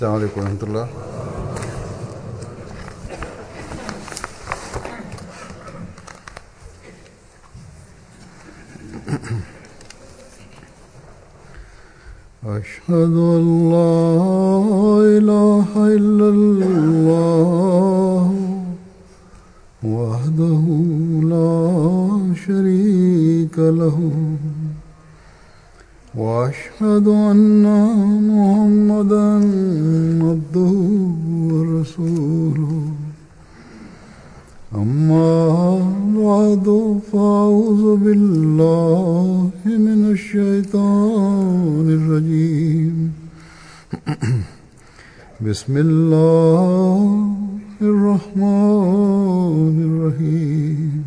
السلام عليكم ورحمة الله أشهد أن لا إله إلا الله وحده لا شريك له واشهد ان محمدا عبده ورسوله اما بعد فاعوذ بالله من الشيطان الرجيم بسم الله الرحمن الرحيم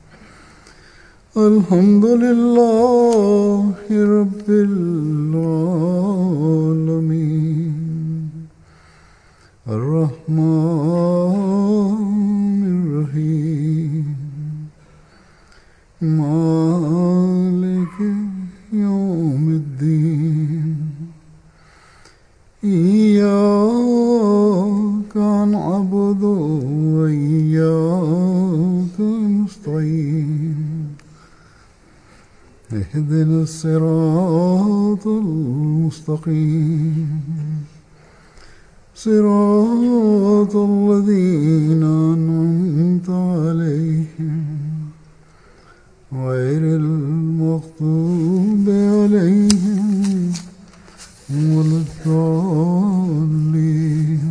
الحمد لله رب العالمين الرحمن الرحيم مالك يوم الدين إياك نعبد وإياك نستعين اهدنا الصراط المستقيم صراط الذين أنعمت عليهم غير المغضوب عليهم ولا الضالين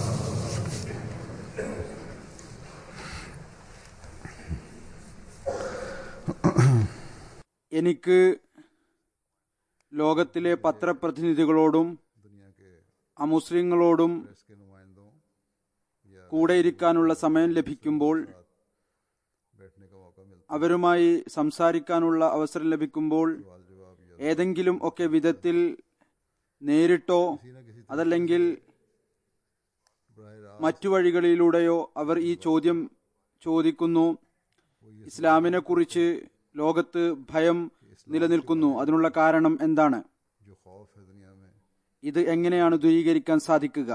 എനിക്ക് ലോകത്തിലെ പത്രപ്രതിനിധികളോടും അമുസ്ലിങ്ങളോടും കൂടെ ഇരിക്കാനുള്ള സമയം ലഭിക്കുമ്പോൾ അവരുമായി സംസാരിക്കാനുള്ള അവസരം ലഭിക്കുമ്പോൾ ഏതെങ്കിലും ഒക്കെ വിധത്തിൽ നേരിട്ടോ അതല്ലെങ്കിൽ മറ്റു വഴികളിലൂടെയോ അവർ ഈ ചോദ്യം ചോദിക്കുന്നു ഇസ്ലാമിനെ കുറിച്ച് ലോകത്ത് ഭയം നിലനിൽക്കുന്നു അതിനുള്ള കാരണം എന്താണ് जो खौफ है दुनिया में ഇത് എങ്ങനെയാണ് ദൂരീകരിക്കാൻ സാധിക്കുക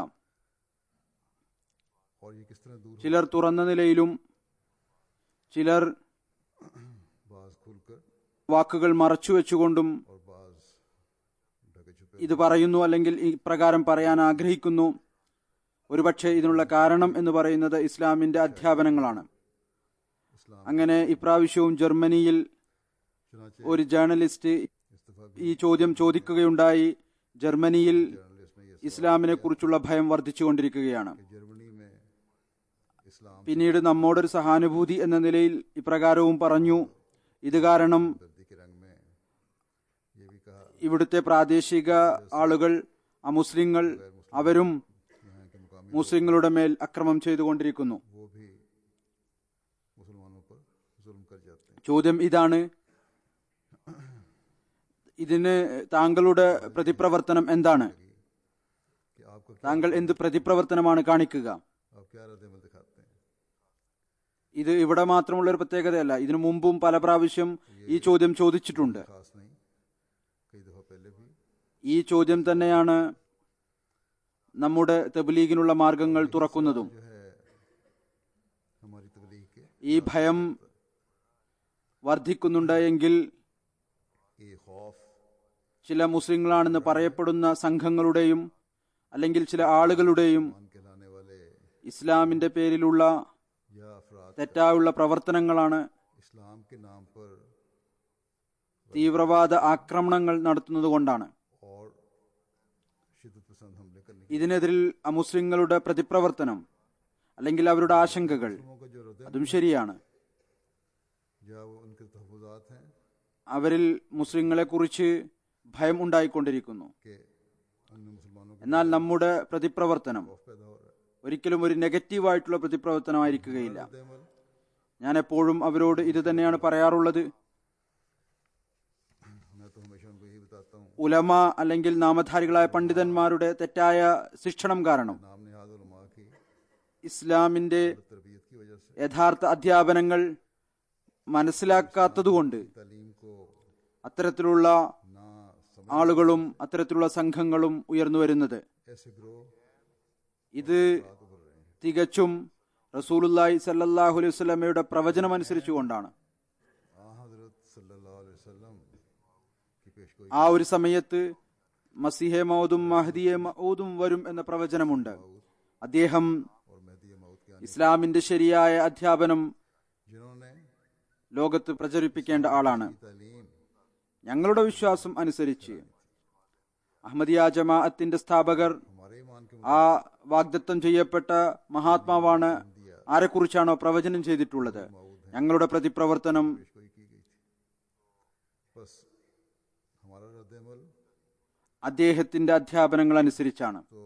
और ये किस तरह दूर ചിലർ തുറന്ന നിലയിലും ചിലർ बाज खुलकर വാക്കുകൾ മറച്ചു വെച്ചുകൊണ്ടും और बाज ढके छुपे ഇത് പറയുന്നു അല്ലെങ്കിൽ ഇപ്രകാരം പറയാൻ ആഗ്രഹിക്കുന്നു ഒരുപക്ഷെ ഇതിനുള്ള കാരണം എന്ന് പറയുന്നത് ഇസ്ലാമിന്റെ അധ്യാപനങ്ങളാണ് അങ്ങനെ ഇപ്രാവശ്യവും ജർമ്മനിയിൽ चुनाचे ഒരു ജേർണലിസ്റ്റ് इस्तीफा ഈ ചോദ്യം ചോദിക്കുകയുണ്ടായി ജർമ്മനിയിൽ जर्नलिस्ट ने ये ഇസ്ലാമിനെ കുറിച്ചുള്ള ഭയം വർദ്ധിച്ചുകൊണ്ടിരിക്കുകയാണ് कि जर्मनी में इस्लाम പിന്നീട് നമ്മോടൊരു സഹാനുഭൂതി എന്ന നിലയിൽ ഇപ്രകാരവും പറഞ്ഞു ഇത് കാരണം दर्दी के रंग में ये भी कहा ഇവിടുത്തെ പ്രാദേശിക ആളുകൾ അമുസ്ലിങ്ങൾ അവരും यहाँ के मुकामी മുസ്ലിങ്ങളുടെ മേൽ അക്രമം ചെയ്തുകൊണ്ടിരിക്കുന്നു वो भी मुसलमानों पर जुल्म कर जाते हैं ചോദ്യം ഇതാണ് ഇതിന് താങ്കളുടെ പ്രതിപ്രവർത്തനം എന്താണ് कि आपका क्या താങ്കൾ എന്ത് പ്രതിപ്രവർത്തനമാണ് കാണിക്കുക आप क्या रद्दमल दिखाते हैं ഇത് ഇവിടെ മാത്രമുള്ള ഒരു പ്രത്യേകതയല്ല ഇതിനു മുമ്പും പല പ്രാവശ്യം ഈ ചോദ്യം ചോദിച്ചിട്ടുണ്ട് खास नहीं कई दफा पहले भी ഈ ചോദ്യം തന്നെയാണ് നമ്മുടെ തബ്ലീഗിനുള്ള മാർഗങ്ങൾ തുറക്കുന്നതും जो है हमारी तबलीग के ഈ ഭയം വർദ്ധിക്കുന്നുണ്ട് എങ്കിൽ ये खौफ ചില മുസ്ലിങ്ങളാണെന്ന് പറയപ്പെടുന്ന സംഘങ്ങളുടെയും അല്ലെങ്കിൽ ചില ആളുകളുടെയും मान कहलाने वाले ഇസ്ലാമിന്റെ പേരിലുള്ള या अफराद തെറ്റായുള്ള പ്രവർത്തനങ്ങളാണ് इस्लाम के नाम पर തീവ്രവാദ ആക്രമണങ്ങൾ നടത്തുന്നതുകൊണ്ടാണ് और शिदत पसंद हमले करने ഇതിനെതിരിൽ അമുസ്ലിങ്ങളുടെ പ്രതിപ്രവർത്തനം അല്ലെങ്കിൽ അവരുടെ ആശങ്കകൾ की का जो रद्द അതും ശരിയാണ് या वो उनके तहफात हैं അവരിൽ മുസ്ലിങ്ങളെ കുറിച്ച് ഭയം ഉണ്ടായിക്കൊണ്ടിരിക്കുന്നു कि अन्य मुसलमानों का എന്നാൽ നമ്മുടെ പ്രതിപ്രവർത്തനം खौफ पैदा हो रहा है ഒരിക്കലും ഒരു നെഗറ്റീവായിട്ടുള്ള പ്രതിപ്രവർത്തനമായിരിക്കുകയില്ല रद्दमल ഞാൻ എപ്പോഴും അവരോട് ഇത് തന്നെയാണ് പറയാറുള്ളത് मैं तो हमेशा उनको यही बताता हूँ ഉലമ അല്ലെങ്കിൽ നാമധാരികളായ പണ്ഡിതന്മാരുടെ തെറ്റായ ശിക്ഷണം കാരണം नाम निहाद उलमा की ഇസ്ലാമിന്റെ तरबियत की वजह से യഥാർത്ഥ അധ്യാപനങ്ങൾ മനസ്സിലാക്കാത്തതുകൊണ്ട് तालीम को അത്തരത്തിലുള്ള ना समझ ആളുകളും അത്തരത്തിലുള്ള സംഘങ്ങളും ഉയർന്നു വരുന്നത് ऐसे ग्रोह ഇത് തികച്ചും റസൂലുല്ലാഹി സല്ലല്ലാഹു അലൈഹി വസല്ലമയുടെ പ്രവചനം അനുസരിച്ചുകൊണ്ടാണ് आ हजरत सल्लल्लाहु अलैहि वसल्लम की पेशगोई ആ ഒരു സമയത്ത് മസിഹെ മൗദും മഹദിയെ മൗദും വരും എന്ന പ്രവചനമുണ്ട് അദ്ദേഹം और मेहदी मौत के आने ഇസ്ലാമിന്റെ ശരിയായ അധ്യാപനം जिन्होंने ലോകത്ത് പ്രചരിപ്പിക്കേണ്ട ആളാണ് तालीम ഞങ്ങളുടെ വിശ്വാസം അനുസരിച്ച് അഹമ്മദിയ ജമാഅത്തിന്റെ സ്ഥാപകർ हमारे ईमान के ആ വാഗ്ദത്തം ചെയ്യപ്പെട്ട മഹാത്മാവാണ് ആരെക്കുറിച്ചാണോ പ്രവചനം ചെയ്തിട്ടുള്ളത് ഞങ്ങളുടെ പ്രതിപ്രവർത്തനം पेशगोई की गई थी बस हमारा रद्दमल അദ്ദേഹത്തിന്റെ അധ്യാപനങ്ങൾ അനുസരിച്ചാണ് तो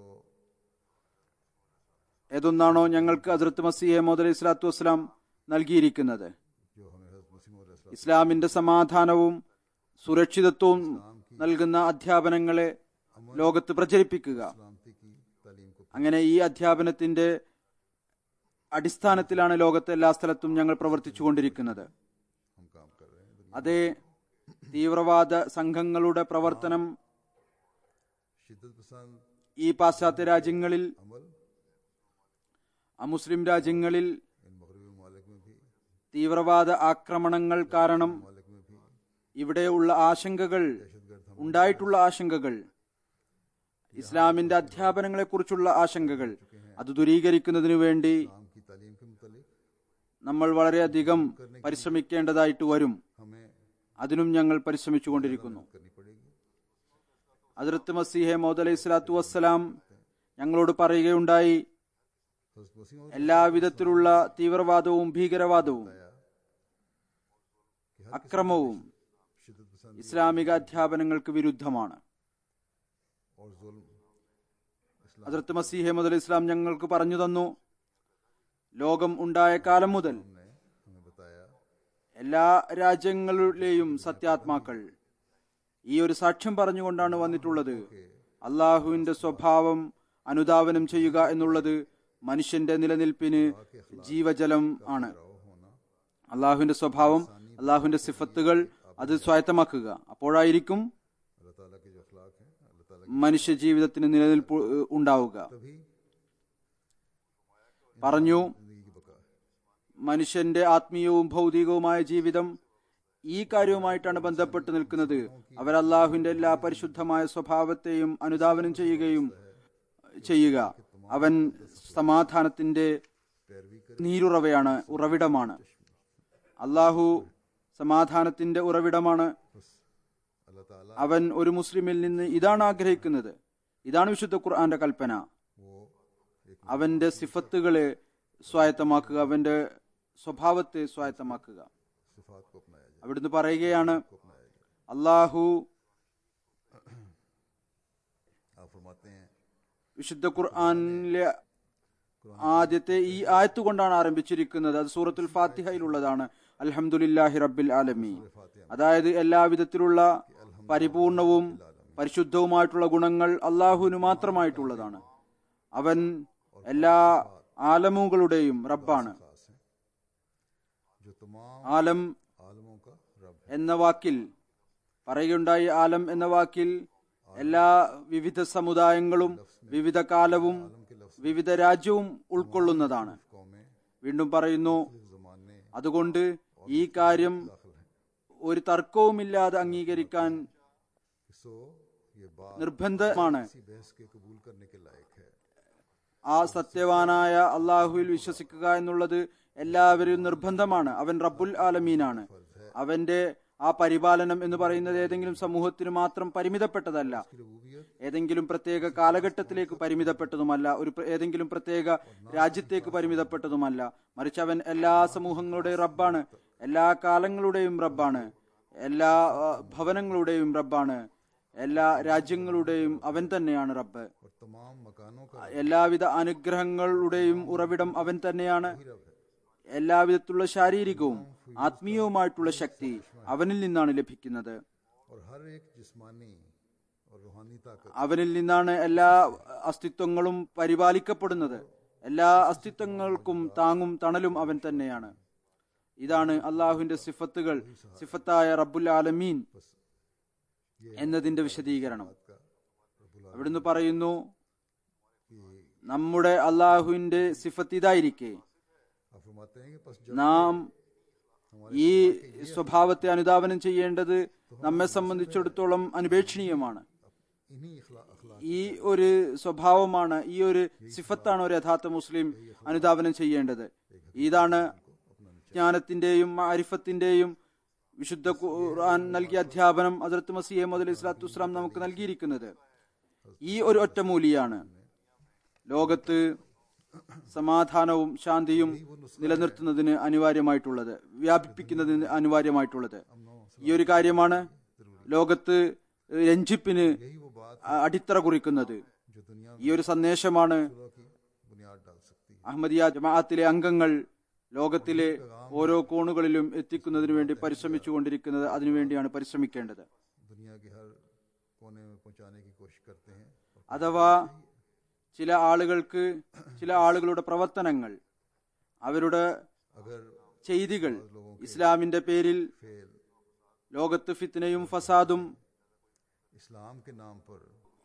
ഏതൊന്നാണോ ഞങ്ങൾക്ക് ഹസ്രത്ത് മസിഹെ മോദ് അലൈഹി സ്വലാത്തു വസ്സലാം നൽകിയിരിക്കുന്നത് जो हमें हजरत मसीह मौद ഇസ്ലാമിന്റെ സമാധാനവും സുരക്ഷിതത്വവും നൽകുന്ന അധ്യാപനങ്ങളെ ലോകത്ത് പ്രചരിപ്പിക്കുക सलामती की तालीम को അങ്ങനെ ഈ അധ്യാപനത്തിന്റെ അടിസ്ഥാനത്തിലാണ് ലോകത്തെ എല്ലാ സ്ഥലത്തും ഞങ്ങൾ പ്രവർത്തിച്ചുകൊണ്ടിരിക്കുന്നത് हम काम कर रहे हैं दुनिया അതേ തീവ്രവാദ സംഘങ്ങളുടെ പ്രവർത്തനം शिद्दत पसंद ഈ പാശ്ചാത്യ രാജ്യങ്ങളിൽ अमल അമുസ്ലിം രാജ്യങ്ങളിൽ इन मगरबी ममालिक में भी തീവ്രവാദ ആക്രമണങ്ങൾ കാരണം ममालिक में भी ഇവിടെയുള്ള ആശങ്കകൾ दहशतगर्द हम ഉണ്ടായിട്ടുള്ള ആശങ്കകൾ ഇസ്ലാമിന്റെ അധ്യാപനങ്ങളെക്കുറിച്ചുള്ള ആശങ്കകൾ അത് ദൂരീകരിക്കുന്നതിനു വേണ്ടി इस्लाम की तालीम के मुतालिक നമ്മൾ വളരെയധികം പരിശ്രമിക്കേണ്ടതായിട്ട് വരും हमें അതിനും ഞങ്ങൾ പരിശ്രമിച്ചുകൊണ്ടിരിക്കുന്നു करनी पड़ेगी ഹജറത്ത് മസീഹെ മൗദ് അലൈഹി സ്വലാത്തു വസ്സലാം ഞങ്ങളോട് പറയുകയുണ്ടായി हजरत मसीह मौद എല്ലാവിധത്തിലുള്ള തീവ്രവാദവും ഭീകരവാദവും അക്രമവും शिद्दत पसंद ഇസ്ലാമിക അധ്യാപനങ്ങൾക്ക് വിരുദ്ധമാണ് और जुल्म इस्लाम ഹജറത്ത് മസീഹെ മൗദ് അലൈഹി ഇസ്ലാം ഞങ്ങൾക്ക് പറഞ്ഞു തന്നു ലോകം ഉണ്ടായ കാലം മുതൽ ने हमें बताया എല്ലാ രാജ്യങ്ങളിലെയും സത്യാത്മാക്കൾ ഈ ഒരു സാക്ഷ്യം പറഞ്ഞുകൊണ്ടാണ് വന്നിട്ടുള്ളത് അള്ളാഹുവിന്റെ സ്വഭാവം അനുധാവനം ചെയ്യുക എന്നുള്ളത് മനുഷ്യന്റെ നിലനിൽപ്പിന് ജീവജലം ആണ് रहो होना അള്ളാഹുവിന്റെ സ്വഭാവം അള്ളാഹുവിന്റെ സിഫത്തുകൾ അത് സ്വായത്തമാക്കുക അപ്പോഴായിരിക്കും अल्लाह ताला के जो अखलाक हैं अल्लाह ताला മനുഷ്യ ജീവിതത്തിന് നിലനിൽപ്പ് ഏഹ്, ഉണ്ടാവുക तभी പറഞ്ഞു जिंदगी की बका है മനുഷ്യന്റെ ആത്മീയവും ഭൗതികവുമായ ജീവിതം ഈ കാര്യവുമായിട്ടാണ് ബന്ധപ്പെട്ട് നിൽക്കുന്നത് അവർ അള്ളാഹുവിന്റെ എല്ലാ പരിശുദ്ധമായ സ്വഭാവത്തെയും അനുധാവനം ചെയ്യുകയും ചെയ്യുക അവൻ സമാധാനത്തിന്റെ पैरवी कर നീരുറവയാണ് ഉറവിടമാണ് അള്ളാഹു സമാധാനത്തിന്റെ ഉറവിടമാണ് बस अल्लाह ताला അവൻ ഒരു മുസ്ലിമിൽ നിന്ന് ഇതാണ് ആഗ്രഹിക്കുന്നത് ഇതാണ് വിശുദ്ധ ഖുർആന്റെ കൽപ്പന वो एक അവന്റെ സിഫത്തുകളെ സ്വായത്തമാക്കുക അവന്റെ സ്വഭാവത്തെ സ്വായത്തമാക്കുക सिफात को अपनाया जाए അവിടുന്ന് പറയുകയാണ് को अपनाया जाए അള്ളാഹു आप फरमाते हैं വിശുദ്ധ ഖുർആനിലെ ആദ്യത്തെ ഈ ആയത്ത് കൊണ്ടാണ് ആരംഭിച്ചിരിക്കുന്നത് അത് സൂറത്തുൽ ഫാത്തിഹയിലുള്ളതാണ് അൽഹംദുലില്ലാഹി റബ്ബിൽ ആലമീൻ അതായത് എല്ലാവിധത്തിലുള്ള പരിപൂർണവും പരിശുദ്ധവുമായിട്ടുള്ള ഗുണങ്ങൾ അള്ളാഹുവിന് മാത്രമായിട്ടുള്ളതാണ് അവൻ എല്ലാ ആലമുകളുടെയും റബ്ബാണ് खास हैं जो तमाम ആലം आलमों का रब है എന്ന വാക്കിൽ പറയുകയുണ്ടായി ആലം എന്ന വാക്കിൽ എല്ലാ വിവിധ സമുദായങ്ങളും വിവിധ കാലവും വിവിധ രാജ്യവും ഉൾക്കൊള്ളുന്നതാണ് कौमें വീണ്ടും പറയുന്നു जमाने അതുകൊണ്ട് ഈ കാര്യം दाखिल हैं ഒരു തർക്കവുമില്ലാതെ അംഗീകരിക്കാൻ सो ये बात നിർബന്ധമാണ് इसी बहस के कबूल करने के लायक है ആ സത്യവാനായ അള്ളാഹുവിൽ വിശ്വസിക്കുക എന്നുള്ളത് എല്ലാവരും നിർബന്ധമാണ് അവൻ റബ്ബുൽ ആലമീനാണ് അവന്റെ ആ പരിപാലനം എന്ന് പറയുന്നത് ഏതെങ്കിലും സമൂഹത്തിന് മാത്രം പരിമിതപ്പെട്ടതല്ല रबूबियत ഏതെങ്കിലും പ്രത്യേക കാലഘട്ടത്തിലേക്ക് പരിമിതപ്പെട്ടതുമല്ല ഒരു പ്ര- ഏതെങ്കിലും പ്രത്യേക രാജ്യത്തേക്ക് പരിമിതപ്പെട്ടതുമല്ല മറിച്ച് അവൻ എല്ലാ സമൂഹങ്ങളുടെയും റബ്ബാണ് എല്ലാ കാലങ്ങളുടെയും റബ്ബാണ് എല്ലാ ആ, ഭവനങ്ങളുടെയും റബ്ബാണ് എല്ലാ രാജ്യങ്ങളുടെയും അവൻ തന്നെയാണ് റബ്ബ് और तमाम मकानों का എല്ലാവിധ അനുഗ്രഹങ്ങളുടെയും ഉറവിടം അവൻ തന്നെയാണ് रब है എല്ലാവിധത്തിലുള്ള ശാരീരികവും ആത്മീയവുമായിട്ടുള്ള ശക്തി അവനിൽ നിന്നാണ് ലഭിക്കുന്നത് और हर एक जिस्मानी और रूहानी ताकत അവനിൽ നിന്നാണ് എല്ലാ അസ്തിത്വങ്ങളും പരിപാലിക്കപ്പെടുന്നത് എല്ലാ അസ്തിത്വങ്ങൾക്കും താങ്ങും തണലും അവൻ തന്നെയാണ് ഇതാണ് അള്ളാഹുവിന്റെ സിഫത്തുകൾ സിഫത്തായ റബ്ബുൽ ആലമീൻ എന്നതിന്റെ വിശദീകരണം का रब्बुल അവിടുന്ന് പറയുന്നു कि നമ്മുടെ അള്ളാഹുവിന്റെ സിഫത്ത് ഇതായിരിക്കെ आप फरमाते हैं कि बस जब നാം ഈ സ്വഭാവത്തെ അനുധാവനം ചെയ്യേണ്ടത് നമ്മെ സംബന്ധിച്ചിടത്തോളം അനുപേക്ഷണീയമാണ് इन्हीं अखला- अखलाक ഈ ഒരു സ്വഭാവമാണ് ഈ ഒരു സിഫത്താണ് ഒരു യഥാർത്ഥ മുസ്ലിം അനുധാവനം ചെയ്യേണ്ടത് ഇതാണ് ജ്ഞാനത്തിന്റെയും അരിഫത്തിന്റെയും വിശുദ്ധ ഖുർആൻ നൽകിയ അധ്യാപനം ഹസരത്ത് മസീഹ് മുതൽ ഇസ്ലാത്തു വസ്സലാം നമുക്ക് നൽകിയിരിക്കുന്നത് ഈ ഒരു ഒറ്റമൂലിയാണ് ലോകത്ത് സമാധാനവും ശാന്തിയും നിലനിർത്തുന്നതിന് അനിവാര്യമായിട്ടുള്ളത് വ്യാപിപ്പിക്കുന്നതിന് അനിവാര്യമായിട്ടുള്ളത് ഈ ഒരു കാര്യമാണ് ലോകത്ത് രഞ്ജിപ്പിന് यही वो बात അടിത്തറ കുറിക്കുന്നത് जो दुनिया ഈ ഒരു സന്ദേശമാണ് की बुनियाद डाल सकती है അഹമ്മദിയ ജമാഅത്തിലെ അംഗങ്ങൾ ലോകത്തിലെ ഓരോ കോണുകളിലും എത്തിക്കുന്നതിന് വേണ്ടി പരിശ്രമിച്ചുകൊണ്ടിരിക്കുന്നത് അതിനുവേണ്ടിയാണ് പരിശ്രമിക്കേണ്ടത് दुनिया के हर कोने में पहुंचाने की कोशिश करते हैं और അഥവാ ചില ആളുകൾക്ക് ചില ആളുകളുടെ പ്രവർത്തനങ്ങൾ അവരുടെ अगर ചെയ്തികൾ ഇസ്ലാമിന്റെ പേരിൽ फेल ലോകത്ത് ഫിത്നയും ഫസാദും इस्लाम के नाम पर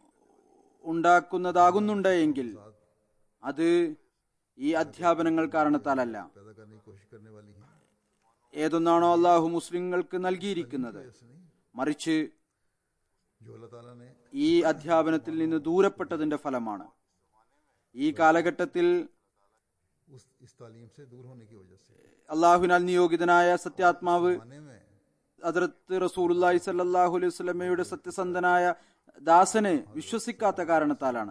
ഉണ്ടാക്കുന്നതാകുന്നുണ്ട് എങ്കിൽ അത് ഈ അധ്യാപനങ്ങൾ കാരണത്താലല്ല पैदा करने की कोशिश करने वाली हैं ഏതൊന്നാണോ അള്ളാഹു മുസ്ലിങ്ങൾക്ക് നൽകിയിരിക്കുന്നത് മറിച്ച് जो अल्लाह ताला ने ഈ അധ്യാപനത്തിൽ നിന്ന് ദൂരപ്പെട്ടതിന്റെ ഫലമാണ് ഈ കാലഘട്ടത്തിൽ उस इस तालीम से दूर होने की वजह से അള്ളാഹുവിനാൽ നിയോഗിതനായ സത്യാത്മാവ് आने में അതിർത്ത് റസൂലുല്ലാഹി സല്ലാഹു അലൈഹി സ്വലമയുടെ സത്യസന്ധനായ ദാസനെ വിശ്വസിക്കാത്ത കാരണത്താലാണ്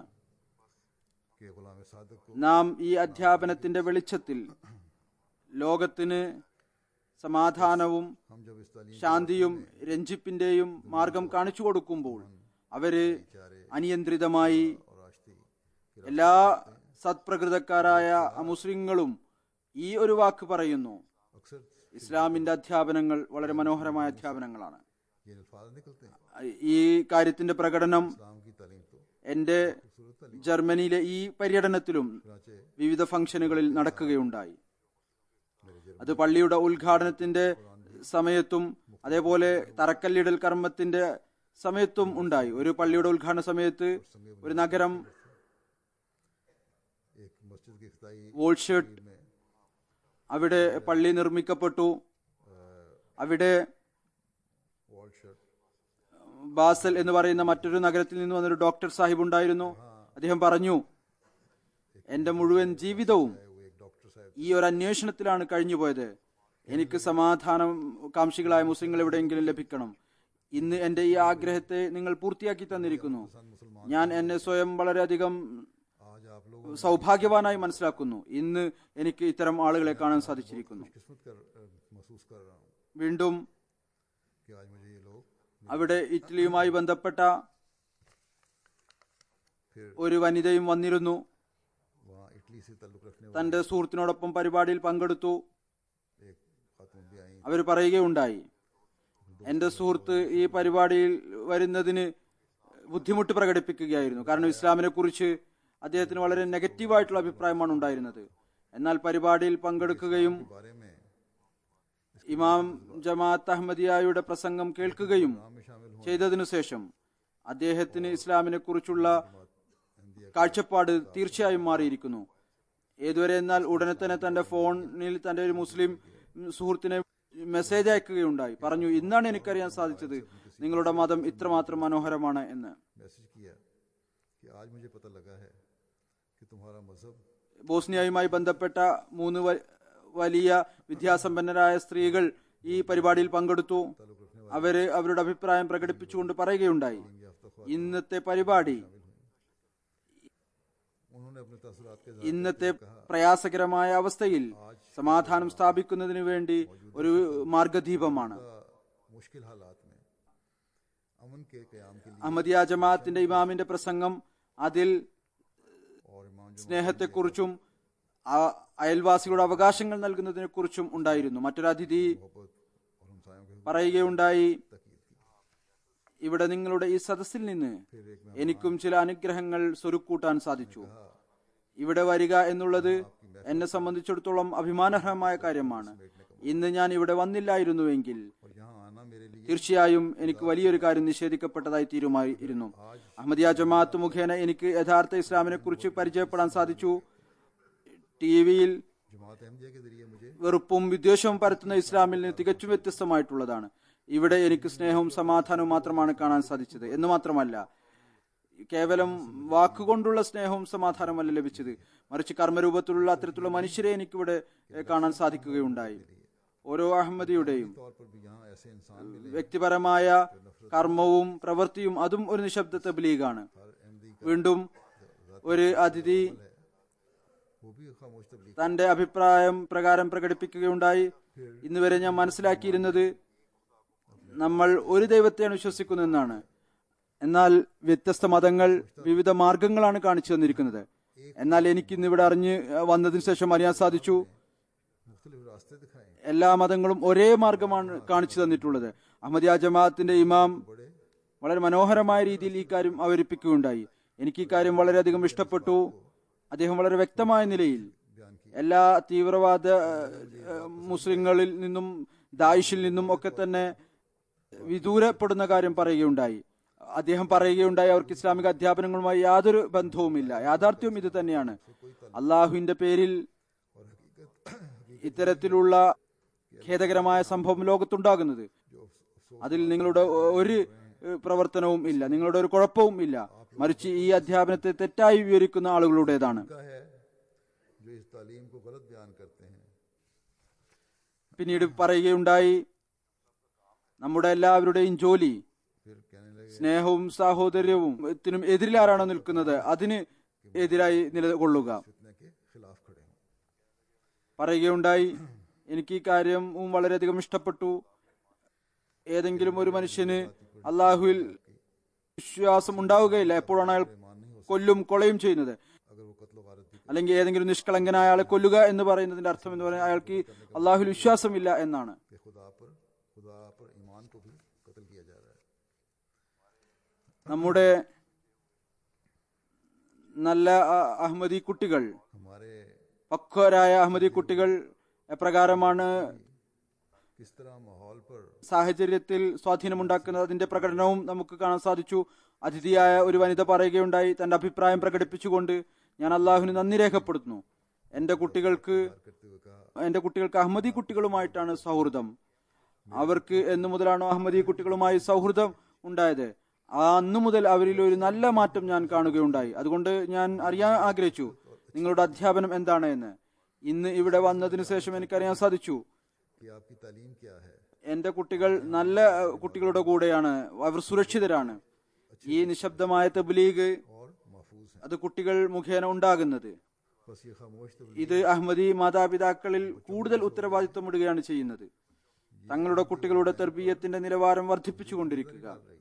कि गुलाम सादक को നാം ഈ അധ്യാപനത്തിന്റെ വെളിച്ചത്തിൽ ലോകത്തിന് സമാധാനവും हम जब इस तालीम ശാന്തിയും രഞ്ജിപ്പിന്റെയും മാർഗം കാണിച്ചു കൊടുക്കുമ്പോൾ അവര് അനിയന്ത്രിതമായി और आश्ती എല്ലാ സത്പ്രകൃതക്കാരായ മുസ്ലിങ്ങളും ഈ ഒരു വാക്ക് പറയുന്നു अक्सर ഇസ്ലാമിന്റെ അധ്യാപനങ്ങൾ വളരെ മനോഹരമായ അധ്യാപനങ്ങളാണ് ये अल्फाज निकलते हैं ഈ കാര്യത്തിന്റെ പ്രകടനം इस्लाम की तालीम तो എന്റെ ജർമ്മനിയിലെ ഈ പര്യടനത്തിലും चुनाचे വിവിധ ഫംഗ്ഷനുകളിൽ നടക്കുകയുണ്ടായി അത് പള്ളിയുടെ ഉദ്ഘാടനത്തിന്റെ സമയത്തും അതേപോലെ തറക്കല്ലിടൽ കർമ്മത്തിന്റെ സമയത്തും ഉണ്ടായി ഒരു പള്ളിയുടെ ഉദ്ഘാടന സമയത്ത് ഒരു നഗരം एक मस्जिद की इफ्ताई വോൾഷേർട്ട് में അവിടെ പള്ളി നിർമ്മിക്കപ്പെട്ടു അവിടെ वॉल शर्ट ബാസൽ എന്ന് പറയുന്ന മറ്റൊരു നഗരത്തിൽ നിന്ന് വന്നൊരു ഡോക്ടർ സാഹിബ് ഉണ്ടായിരുന്നു അദ്ദേഹം പറഞ്ഞു എന്റെ മുഴുവൻ ജീവിതവും वो एक डॉक्टर साहब ഈ ഒരു അന്വേഷണത്തിലാണ് കഴിഞ്ഞുപോയത് എനിക്ക് സമാധാനം കാംക്ഷികളായ മുസ്ലിങ്ങൾ എവിടെയെങ്കിലും ലഭിക്കണം ഇന്ന് എന്റെ ഈ ആഗ്രഹത്തെ നിങ്ങൾ പൂർത്തിയാക്കി തന്നിരിക്കുന്നു ഞാൻ എന്നെ സ്വയം വളരെയധികം आज आप लोग സൗഭാഗ്യവാനായി മനസ്സിലാക്കുന്നു ഇന്ന് എനിക്ക് ഇത്തരം ആളുകളെ കാണാൻ സാധിച്ചിരിക്കുന്നു किस्मत कर अ, महसूस कर रहा हूँ വീണ്ടും कि आज मुझे ये लोग അവിടെ ഇറ്റലിയുമായി ബന്ധപ്പെട്ട फिर ഒരു വനിതയും വന്നിരുന്നു वहाँ इटली से ताल्लुक रखने वाले തന്റെ സുഹൃത്തിനോടൊപ്പം പരിപാടിയിൽ പങ്കെടുത്തു एक खातून भी आई അവർ പറയുകയുണ്ടായി എന്റെ സുഹൃത്ത് ഈ പരിപാടിയിൽ വരുന്നതിന് ബുദ്ധിമുട്ട് പ്രകടിപ്പിക്കുകയായിരുന്നു കാരണം ഇസ്ലാമിനെ കുറിച്ച് അദ്ദേഹത്തിന് വളരെ നെഗറ്റീവായിട്ടുള്ള അഭിപ്രായമാണ് ഉണ്ടായിരുന്നത് എന്നാൽ പരിപാടിയിൽ പങ്കെടുക്കുകയും बारे में ഇമാം ജമാഅത്ത് അഹമ്മദിയായുടെ പ്രസംഗം കേൾക്കുകയും नाम में शामिल हों ചെയ്തതിനു ശേഷം അദ്ദേഹത്തിന് ഇസ്ലാമിനെ കുറിച്ചുള്ള കാഴ്ചപ്പാട് തീർച്ചയായും മാറിയിരിക്കുന്നു ഏതുവരെ എന്നാൽ ഉടനെ തന്നെ തന്റെ ഫോണിൽ തന്റെ ഒരു മുസ്ലിം സുഹൃത്തിനെ മെസ്സേജ് അയക്കുകയുണ്ടായി പറഞ്ഞു ഇന്നാണ് എനിക്കറിയാൻ സാധിച്ചത് നിങ്ങളുടെ മതം ഇത്രമാത്രം മനോഹരമാണ് എന്ന് मैसेज किया कि आज मुझे पता लगा है कि तुम्हारा मजहब ബോസ്നിയയുമായി ബന്ധപ്പെട്ട മൂന്ന് വ- വലിയ വിദ്യാസമ്പന്നരായ സ്ത്രീകൾ ഈ പരിപാടിയിൽ പങ്കെടുത്തു അവര് അവരുടെ അഭിപ്രായം പ്രകടിപ്പിച്ചുകൊണ്ട് പറയുകയുണ്ടായി ഇന്നത്തെ പരിപാടി उन्होंने अपने तसरात के ഇന്നത്തെ പ്രയാസകരമായ അവസ്ഥയിൽ സമാധാനം സ്ഥാപിക്കുന്നതിന് വേണ്ടി ഒരു മാർഗദീപമാണ് ज़्यादा मुश्किल हालात में अमन के क्याम के लिए അഹമ്മദിയ ജമാഅത്തിന്റെ ഇമാമിന്റെ പ്രസംഗം അതിൽ और इमाम जमा സ്നേഹത്തെക്കുറിച്ചും ആ- അയൽവാസികളുടെ അവകാശങ്ങൾ നൽകുന്നതിനെ കുറിച്ചും ഉണ്ടായിരുന്നു മറ്റൊരു അതിഥി मोहब्बत और हमसायों के പറയുകയുണ്ടായി तकीद की ഇവിടെ നിങ്ങളുടെ ഈ സദസ്സിൽ നിന്ന് എനിക്കും ചില അനുഗ്രഹങ്ങൾ സ്വരുക്കൂട്ടാൻ സാധിച്ചു ഇവിടെ വരിക എന്നുള്ളത് എന്നെ സംബന്ധിച്ചിടത്തോളം അഭിമാനകരമായ കാര്യമാണ് ഇന്ന് ഞാൻ ഇവിടെ വന്നില്ലായിരുന്നുവെങ്കിൽ और यहाँ आना मेरे लिए തീർച്ചയായും എനിക്ക് വലിയൊരു കാര്യം നിഷേധിക്കപ്പെട്ടതായി തീരുമായിരുന്നു അഹമ്മദിയ ജമാഅത്ത് മുഖേന എനിക്ക് യഥാർത്ഥ ഇസ്ലാമിനെ കുറിച്ച് പരിചയപ്പെടാൻ സാധിച്ചു ടി വിയിൽ जमात अहमदिया के जरिए मुझे വെറുപ്പും വിദ്വേഷവും പരത്തുന്ന ഇസ്ലാമിൽ നിന്ന് തികച്ചും വ്യത്യസ്തമായിട്ടുള്ളതാണ് ഇവിടെ എനിക്ക് സ്നേഹവും സമാധാനവും മാത്രമാണ് കാണാൻ സാധിച്ചത് എന്ന് മാത്രമല്ല കേവലം വാക്കുകൊണ്ടുള്ള സ്നേഹവും സമാധാനമല്ല ലഭിച്ചത് മറിച്ച് കർമ്മരൂപത്തിലുള്ള അത്തരത്തിലുള്ള മനുഷ്യരെ എനിക്കിവിടെ ഏഹ്, കാണാൻ സാധിക്കുകയുണ്ടായി ഓരോ അഹമ്മദിയുടെയും तौर पर भी यहाँ ऐसे इंसान मिले വ്യക്തിപരമായ കർമ്മവും പ്രവൃത്തിയും അതും ഒരു നിശബ്ദ തബ്ലീഗാണ് हर अहमदी വീണ്ടും ഒരു അതിഥി वो भी खामोश तबलीग തന്റെ അഭിപ്രായം പ്രകാരം പ്രകടിപ്പിക്കുകയുണ്ടായി ഇന്ന് വരെ ഞാൻ മനസ്സിലാക്കിയിരുന്നത് നമ്മൾ ഒരു ദൈവത്തെയാണ് വിശ്വസിക്കുന്നതെന്നാണ് എന്നാൽ വ്യത്യസ്ത മതങ്ങൾ വിവിധ മാർഗങ്ങളാണ് കാണിച്ചു തന്നിരിക്കുന്നത് എന്നാൽ എനിക്ക് ഇന്ന് ഇവിടെ അറിഞ്ഞ് വന്നതിന് ശേഷം അറിയാൻ സാധിച്ചു मुख्तलिफ रास्ते दिखाए എല്ലാ മതങ്ങളും ഒരേ മാർഗമാണ് കാണിച്ചു തന്നിട്ടുള്ളത് അഹമ്മദിയ ജമാഅത്തിന്റെ ഇമാം വളരെ മനോഹരമായ രീതിയിൽ ഈ കാര്യം അവതരിപ്പിക്കുകയുണ്ടായി എനിക്ക് ഈ കാര്യം വളരെയധികം ഇഷ്ടപ്പെട്ടു അദ്ദേഹം വളരെ വ്യക്തമായ നിലയിൽ എല്ലാ തീവ്രവാദ ഏഹ്, മുസ്ലിങ്ങളിൽ നിന്നും ദായിഷിൽ നിന്നും ഒക്കെ തന്നെ വിദൂരപ്പെടുന്ന കാര്യം പറയുകയുണ്ടായി അദ്ദേഹം പറയുകയുണ്ടായി അവർക്ക് ഇസ്ലാമിക അധ്യാപനങ്ങളുമായി യാതൊരു ബന്ധവുമില്ല യാഥാർത്ഥ്യവും ഇത് തന്നെയാണ് അള്ളാഹുവിന്റെ പേരിൽ ഇത്തരത്തിലുള്ള ഖേദകരമായ സംഭവം ലോകത്തുണ്ടാകുന്നത് അതിൽ നിങ്ങളുടെ ഒരു ഏഹ്, പ്രവർത്തനവും ഇല്ല നിങ്ങളുടെ ഒരു കുഴപ്പവും ഇല്ല മറിച്ച് ഈ അധ്യാപനത്തെ തെറ്റായി വിവരിക്കുന്ന ആളുകളുടേതാണ് का है जो इस तालीम को गलत बयान करते हैं പിന്നീട് പറയുകയുണ്ടായി നമ്മുടെ എല്ലാവരുടെയും ജോലി फिर कहने लगे സ്നേഹവും സാഹോദര്യവും ത്തിനും എതിരിലാരാണോ നിൽക്കുന്നത് അതിന് എതിരായി നിലകൊള്ളുക फितने के खिलाफ खड़े हों പറയുകയുണ്ടായി എനിക്ക് ഈ കാര്യവും വളരെയധികം ഇഷ്ടപ്പെട്ടു ഏതെങ്കിലും ഒരു മനുഷ്യന് അള്ളാഹുവിൽ വിശ്വാസം ഉണ്ടാവുകയില്ല എപ്പോഴാണ് അയാൾ കൊല്ലും കൊളയും ചെയ്യുന്നത് अगर वो कत्ल वारत भी അല്ലെങ്കിൽ ഏതെങ്കിലും നിഷ്കളങ്കനായ ആളെ കൊല്ലുക എന്ന് പറയുന്നതിന്റെ അർത്ഥം എന്ന് പറയുന്നത് അയാൾക്ക് അള്ളാഹുവിൽ വിശ്വാസമില്ല എന്നാണ് कि खुदा पर खुदा पर ईमान को भी कत्ल किया जा रहा है നമ്മുടെ നല്ല അ- അഹമ്മദി കുട്ടികൾ हमारे പക്വരായ അഹമ്മദി കുട്ടികൾ എപ്രകാരമാണ് किस तरह माहौल पर സാഹചര്യത്തിൽ സ്വാധീനമുണ്ടാക്കുന്നത് അതിന്റെ പ്രകടനവും നമുക്ക് കാണാൻ സാധിച്ചു അതിഥിയായ ഒരു വനിത പറയുകയുണ്ടായി തന്റെ അഭിപ്രായം പ്രകടിപ്പിച്ചുകൊണ്ട് ഞാൻ അള്ളാഹുവിന് നന്ദി രേഖപ്പെടുത്തുന്നു എന്റെ കുട്ടികൾക്ക് करते हुए कहा എന്റെ കുട്ടികൾക്ക് അഹമ്മദി കുട്ടികളുമായിട്ടാണ് സൗഹൃദം അവർക്ക് എന്നു മുതലാണോ അഹമ്മദി കുട്ടികളുമായി സൗഹൃദം ഉണ്ടായത് ആ അന്നു മുതൽ അവരിൽ ഒരു നല്ല മാറ്റം ഞാൻ കാണുകയുണ്ടായി അതുകൊണ്ട് ഞാൻ അറിയാൻ ആഗ്രഹിച്ചു നിങ്ങളുടെ അധ്യാപനം എന്താണ് എന്ന് ഇന്ന് ഇവിടെ വന്നതിന് ശേഷം എനിക്കറിയാൻ സാധിച്ചു कि आपकी तालीम क्या है എന്റെ കുട്ടികൾ നല്ല അഹ്, കുട്ടികളുടെ കൂടെയാണ് അവർ സുരക്ഷിതരാണ് ഈ നിശബ്ദമായ തബ്ലീഗ് और महफूज है അത് കുട്ടികൾ മുഖേന ഉണ്ടാകുന്നത് बस ये खामोश तबलीग ഇത് അഹമ്മദി മാതാപിതാക്കളിൽ കൂടുതൽ ഉത്തരവാദിത്വം ഇടുകയാണ് ചെയ്യുന്നത് തങ്ങളുടെ കുട്ടികളുടെ തെർബീയത്തിന്റെ നിലവാരം വർദ്ധിപ്പിച്ചുകൊണ്ടിരിക്കുക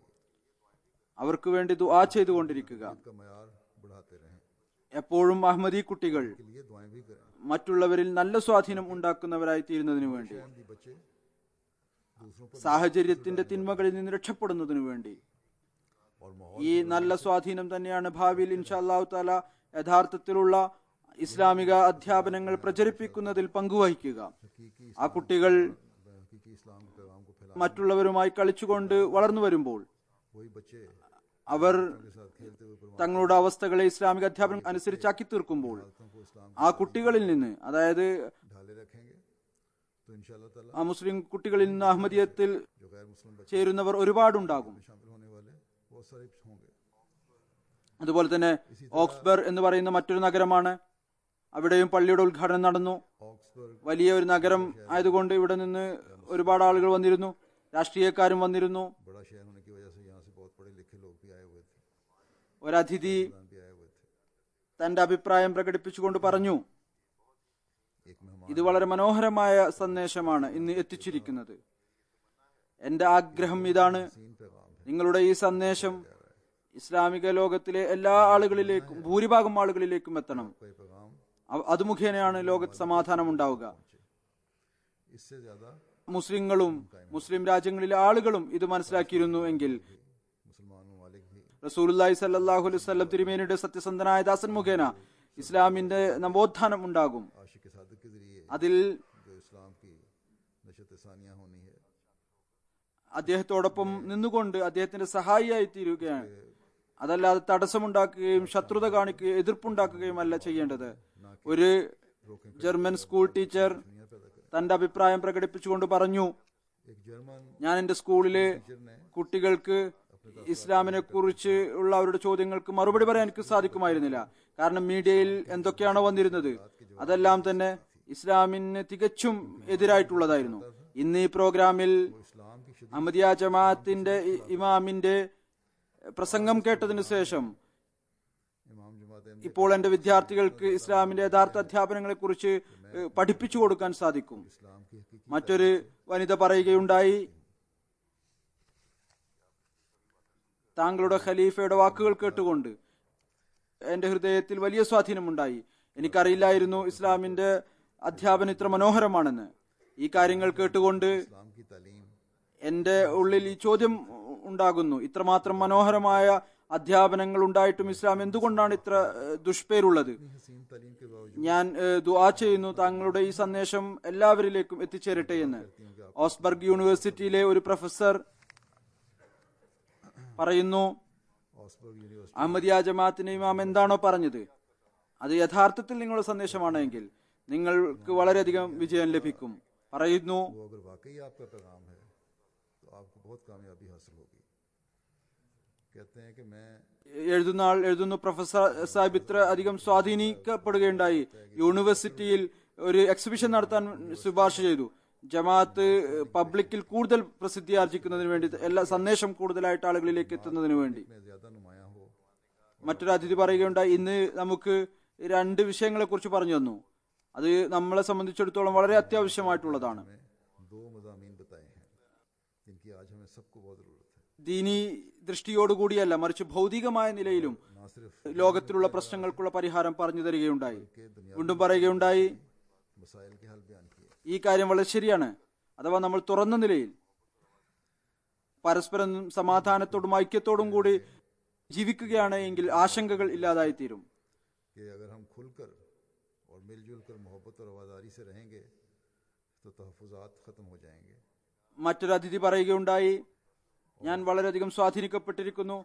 അവർക്ക് വേണ്ടി ദുആ ചെയ്തുകൊണ്ടിരിക്കുക का मैार बढ़ाते रहें എപ്പോഴും അഹമ്മദി കുട്ടികൾ के लिए दुआएं भी करें മറ്റുള്ളവരിൽ നല്ല സ്വാധീനം ഉണ്ടാക്കുന്നവരായി തീരുന്നതിനു വേണ്ടി भी बच्चे दूसरों पर സാഹചര്യത്തിന്റെ തിന്മകളിൽ നിന്ന് രക്ഷപ്പെടുന്നതിനു വേണ്ടി और माहौल ഈ നല്ല സ്വാധീനം തന്നെയാണ് ഭാവിയിൽ ഇൻഷാ അല്ലാഹു താല യഥാർത്ഥത്തിലുള്ള ഇസ്ലാമിക അധ്യാപനങ്ങൾ പ്രചരിപ്പിക്കുന്നതിൽ പങ്കുവഹിക്കുക हकीकी ആ കുട്ടികൾ हकीकी इस्लाम के पैगाम को फैला മറ്റുള്ളവരുമായി കളിച്ചുകൊണ്ട് വളർന്നു വരുമ്പോൾ वही बच्चे के അവർ साथ खेलते हुए परवाह തങ്ങളുടെ അവസ്ഥകളെ ഇസ്ലാമിക അധ്യാപനം അനുസരിച്ചാക്കി തീർക്കുമ്പോൾ को इस्लाम ആ കുട്ടികളിൽ നിന്ന് അതായത് ढाले रखेंगे तो इंशाल्लाह ताला ആ മുസ്ലിം കുട്ടികളിൽ നിന്ന് അഹമ്മദിയത്തിൽ जो गैर मुस्लिम बच्चे ചേരുന്നവർ ഒരുപാടുണ്ടാകും शामिल होने वाले बहुत सारे होंगे അതുപോലെ തന്നെ ഓക്സ്ബർ എന്ന് പറയുന്ന മറ്റൊരു നഗരമാണ് അവിടെയും പള്ളിയുടെ ഉദ്ഘാടനം നടന്നു ऑक्सफर्ड വലിയ ഒരു നഗരം ആയതുകൊണ്ട് ഇവിടെ നിന്ന് ഒരുപാട് ആളുകൾ വന്നിരുന്നു രാഷ്ട്രീയക്കാരും വന്നിരുന്നു बड़ा शहर होने की वजह से यहाँ से बहुत पढ़े लिखे लोग भी आए हुए थे ഒരതിഥി कुरान भी आए हुए थे തന്റെ അഭിപ്രായം പ്രകടിപ്പിച്ചുകൊണ്ട് പറഞ്ഞു एक मेहमान ഇത് വളരെ മനോഹരമായ സന്ദേശമാണ് ഇന്ന് എത്തിച്ചിരിക്കുന്നത് എന്റെ ആഗ്രഹം ഇതാണ് तीन पैगाम है നിങ്ങളുടെ ഈ സന്ദേശം ഇസ്ലാമിക ലോകത്തിലെ എല്ലാ ആളുകളിലേക്കും ഭൂരിഭാഗം ആളുകളിലേക്കും എത്തണം कोई पैगाम അവ- അത് മുഖേനയാണ് ലോകത്ത് സമാധാനം ഉണ്ടാവുക इससे ज्यादा മുസ്ലിങ്ങളും മുസ്ലിം രാജ്യങ്ങളിലെ ആളുകളും ഇത് മനസ്സിലാക്കിയിരുന്നു എങ്കിൽ मुसलमान ममालिक भी റസൂലുല്ലാഹി സല്ലാഹു അലൈഹി വസല്ലം തിരുമേനിയുടെ സത്യസന്ധനായ ദാസൻ മുഖേന ഇസ്ലാമിന്റെ നവോത്ഥാനം ഉണ്ടാകും आशिक सादक के जरिए അതിൽ जो इस्लाम की नशत सानिया होनी है അദ്ദേഹത്തോടൊപ്പം നിന്നുകൊണ്ട് അദ്ദേഹത്തിന്റെ സഹായിയായി തീരുകയാണ് അതല്ലാതെ തടസ്സമുണ്ടാക്കുകയും ശത്രുത കാണിക്കുകയും എതിർപ്പുണ്ടാക്കുകയും അല്ല ചെയ്യേണ്ടത് ഒരു ജർമ്മൻ സ്കൂൾ ടീച്ചർ തന്റെ അഭിപ്രായം പ്രകടിപ്പിച്ചുകൊണ്ട് പറഞ്ഞു एक जर्मन ഞാൻ എന്റെ സ്കൂളിലെ കുട്ടികൾക്ക് ഇസ്ലാമിനെ കുറിച്ച് ഉള്ള അവരുടെ ചോദ്യങ്ങൾക്ക് മറുപടി പറയാൻ എനിക്ക് സാധിക്കുമായിരുന്നില്ല കാരണം മീഡിയയിൽ എന്തൊക്കെയാണോ വന്നിരുന്നത് അതെല്ലാം തന്നെ ഇസ്ലാമിന് തികച്ചും എതിരായിട്ടുള്ളതായിരുന്നു ഇന്ന് ഈ പ്രോഗ്രാമിൽ इस्लाम की शदीद അഹമ്മദിയ ജമാഅത്തിന്റെ ഇ- ഇമാമിന്റെ പ്രസംഗം കേട്ടതിനു ശേഷം इमाम जमात ഇപ്പോൾ എന്റെ വിദ്യാർത്ഥികൾക്ക് ഇസ്ലാമിന്റെ യഥാർത്ഥ അധ്യാപനങ്ങളെ കുറിച്ച് പഠിപ്പിച്ചു കൊടുക്കാൻ സാധിക്കും इस्लाम की हकीकी മറ്റൊരു വനിത പറയുകയുണ്ടായി താങ്കളുടെ ഖലീഫയുടെ വാക്കുകൾ കേട്ടുകൊണ്ട് എന്റെ ഹൃദയത്തിൽ വലിയ സ്വാധീനമുണ്ടായി എനിക്കറിയില്ലായിരുന്നു ഇസ്ലാമിന്റെ അധ്യാപനം ഇത്ര മനോഹരമാണെന്ന് ഈ കാര്യങ്ങൾ കേട്ടുകൊണ്ട് इस्लाम की तालीम എന്റെ ഉള്ളിൽ ഈ ചോദ്യം ഉണ്ടാകുന്നു ഇത്രമാത്രം മനോഹരമായ അധ്യാപനങ്ങൾ ഉണ്ടായിട്ടും ഇസ്ലാം എന്തുകൊണ്ടാണ് ഇത്ര ഏഹ്, ദുഷ്പേരുള്ളത് हसीन तालीम के बावजूद ഞാൻ ഏഹ്, ദുആ ചെയ്യുന്നു താങ്കളുടെ ഈ സന്ദേശം എല്ലാവരിലേക്കും എത്തിച്ചേരട്ടെ എന്ന് ഓസ്ബർഗ് യൂണിവേഴ്സിറ്റിയിലെ ഒരു പ്രൊഫസർ പറയുന്നു ऑक्सफोर्ड यूनिवर्सिटी അഹമ്മദിയ ജമാഅത്തിന്റെ ഇമാം എന്താണോ പറഞ്ഞത് അത് യഥാർത്ഥത്തിൽ നിങ്ങളുടെ സന്ദേശമാണെങ്കിൽ നിങ്ങൾക്ക് വളരെയധികം വിജയം ലഭിക്കും പറയുന്നു वो अगर वाकई आपका पैगाम है तो आपको बहुत कामयाबी हासिल होगी कहते हैं कि मैं എഴുതുന്ന ആൾ എഴുതുന്നു പ്രൊഫസർ സാഹിബ് ഇത്ര അധികം സ്വാധീനിക്കപ്പെടുകയുണ്ടായി യൂണിവേഴ്സിറ്റിയിൽ ഒരു എക്സിബിഷൻ നടത്താൻ ശുപാർശ ചെയ്തു ജമാഅത്ത് പബ്ലിക്കിൽ കൂടുതൽ പ്രസിദ്ധി ആർജിക്കുന്നതിന് വേണ്ടി എല്ലാ സന്ദേശം കൂടുതലായിട്ട് ആളുകളിലേക്ക് എത്തുന്നതിന് വേണ്ടി में ज़्यादा नुमाया हो മറ്റൊരു അതിഥി പറയുകയുണ്ടായി ഇന്ന് നമുക്ക് രണ്ട് വിഷയങ്ങളെ കുറിച്ച് പറഞ്ഞു തന്നു അത് നമ്മളെ സംബന്ധിച്ചിടത്തോളം വളരെ അത്യാവശ്യമായിട്ടുള്ളതാണ് में दो मजामी बताए हैं जिनकी आज हमें सबको बहुत ज़रूरत है ദീനി ദൃഷ്ടിയോടുകൂടിയല്ല മറിച്ച് ഭൗതികമായ നിലയിലും ना सिर्फ ലോകത്തിലുള്ള പ്രശ്നങ്ങൾക്കുള്ള പരിഹാരം പറഞ്ഞു തരികയുണ്ടായി के दुनिया വീണ്ടും പറയുകയുണ്ടായി मसाइल के हल बयान किए ഈ കാര്യം വളരെ ശരിയാണ് അഥവാ നമ്മൾ തുറന്ന നിലയിൽ പരസ്പരം സമാധാനത്തോടും ഐക്യത്തോടും കൂടി ജീവിക്കുകയാണ് എങ്കിൽ ആശങ്കകൾ ഇല്ലാതായിത്തീരും कि अगर हम खुलकर और मिलजुल कर मोहब्बत और वफादारी से रहेंगे तो तहफ़ुज़ात ख़त्म हो जाएंगे മറ്റൊരു അതിഥി പറയുകയുണ്ടായി ഞാൻ വളരെയധികം സ്വാധീനിക്കപ്പെട്ടിരിക്കുന്നു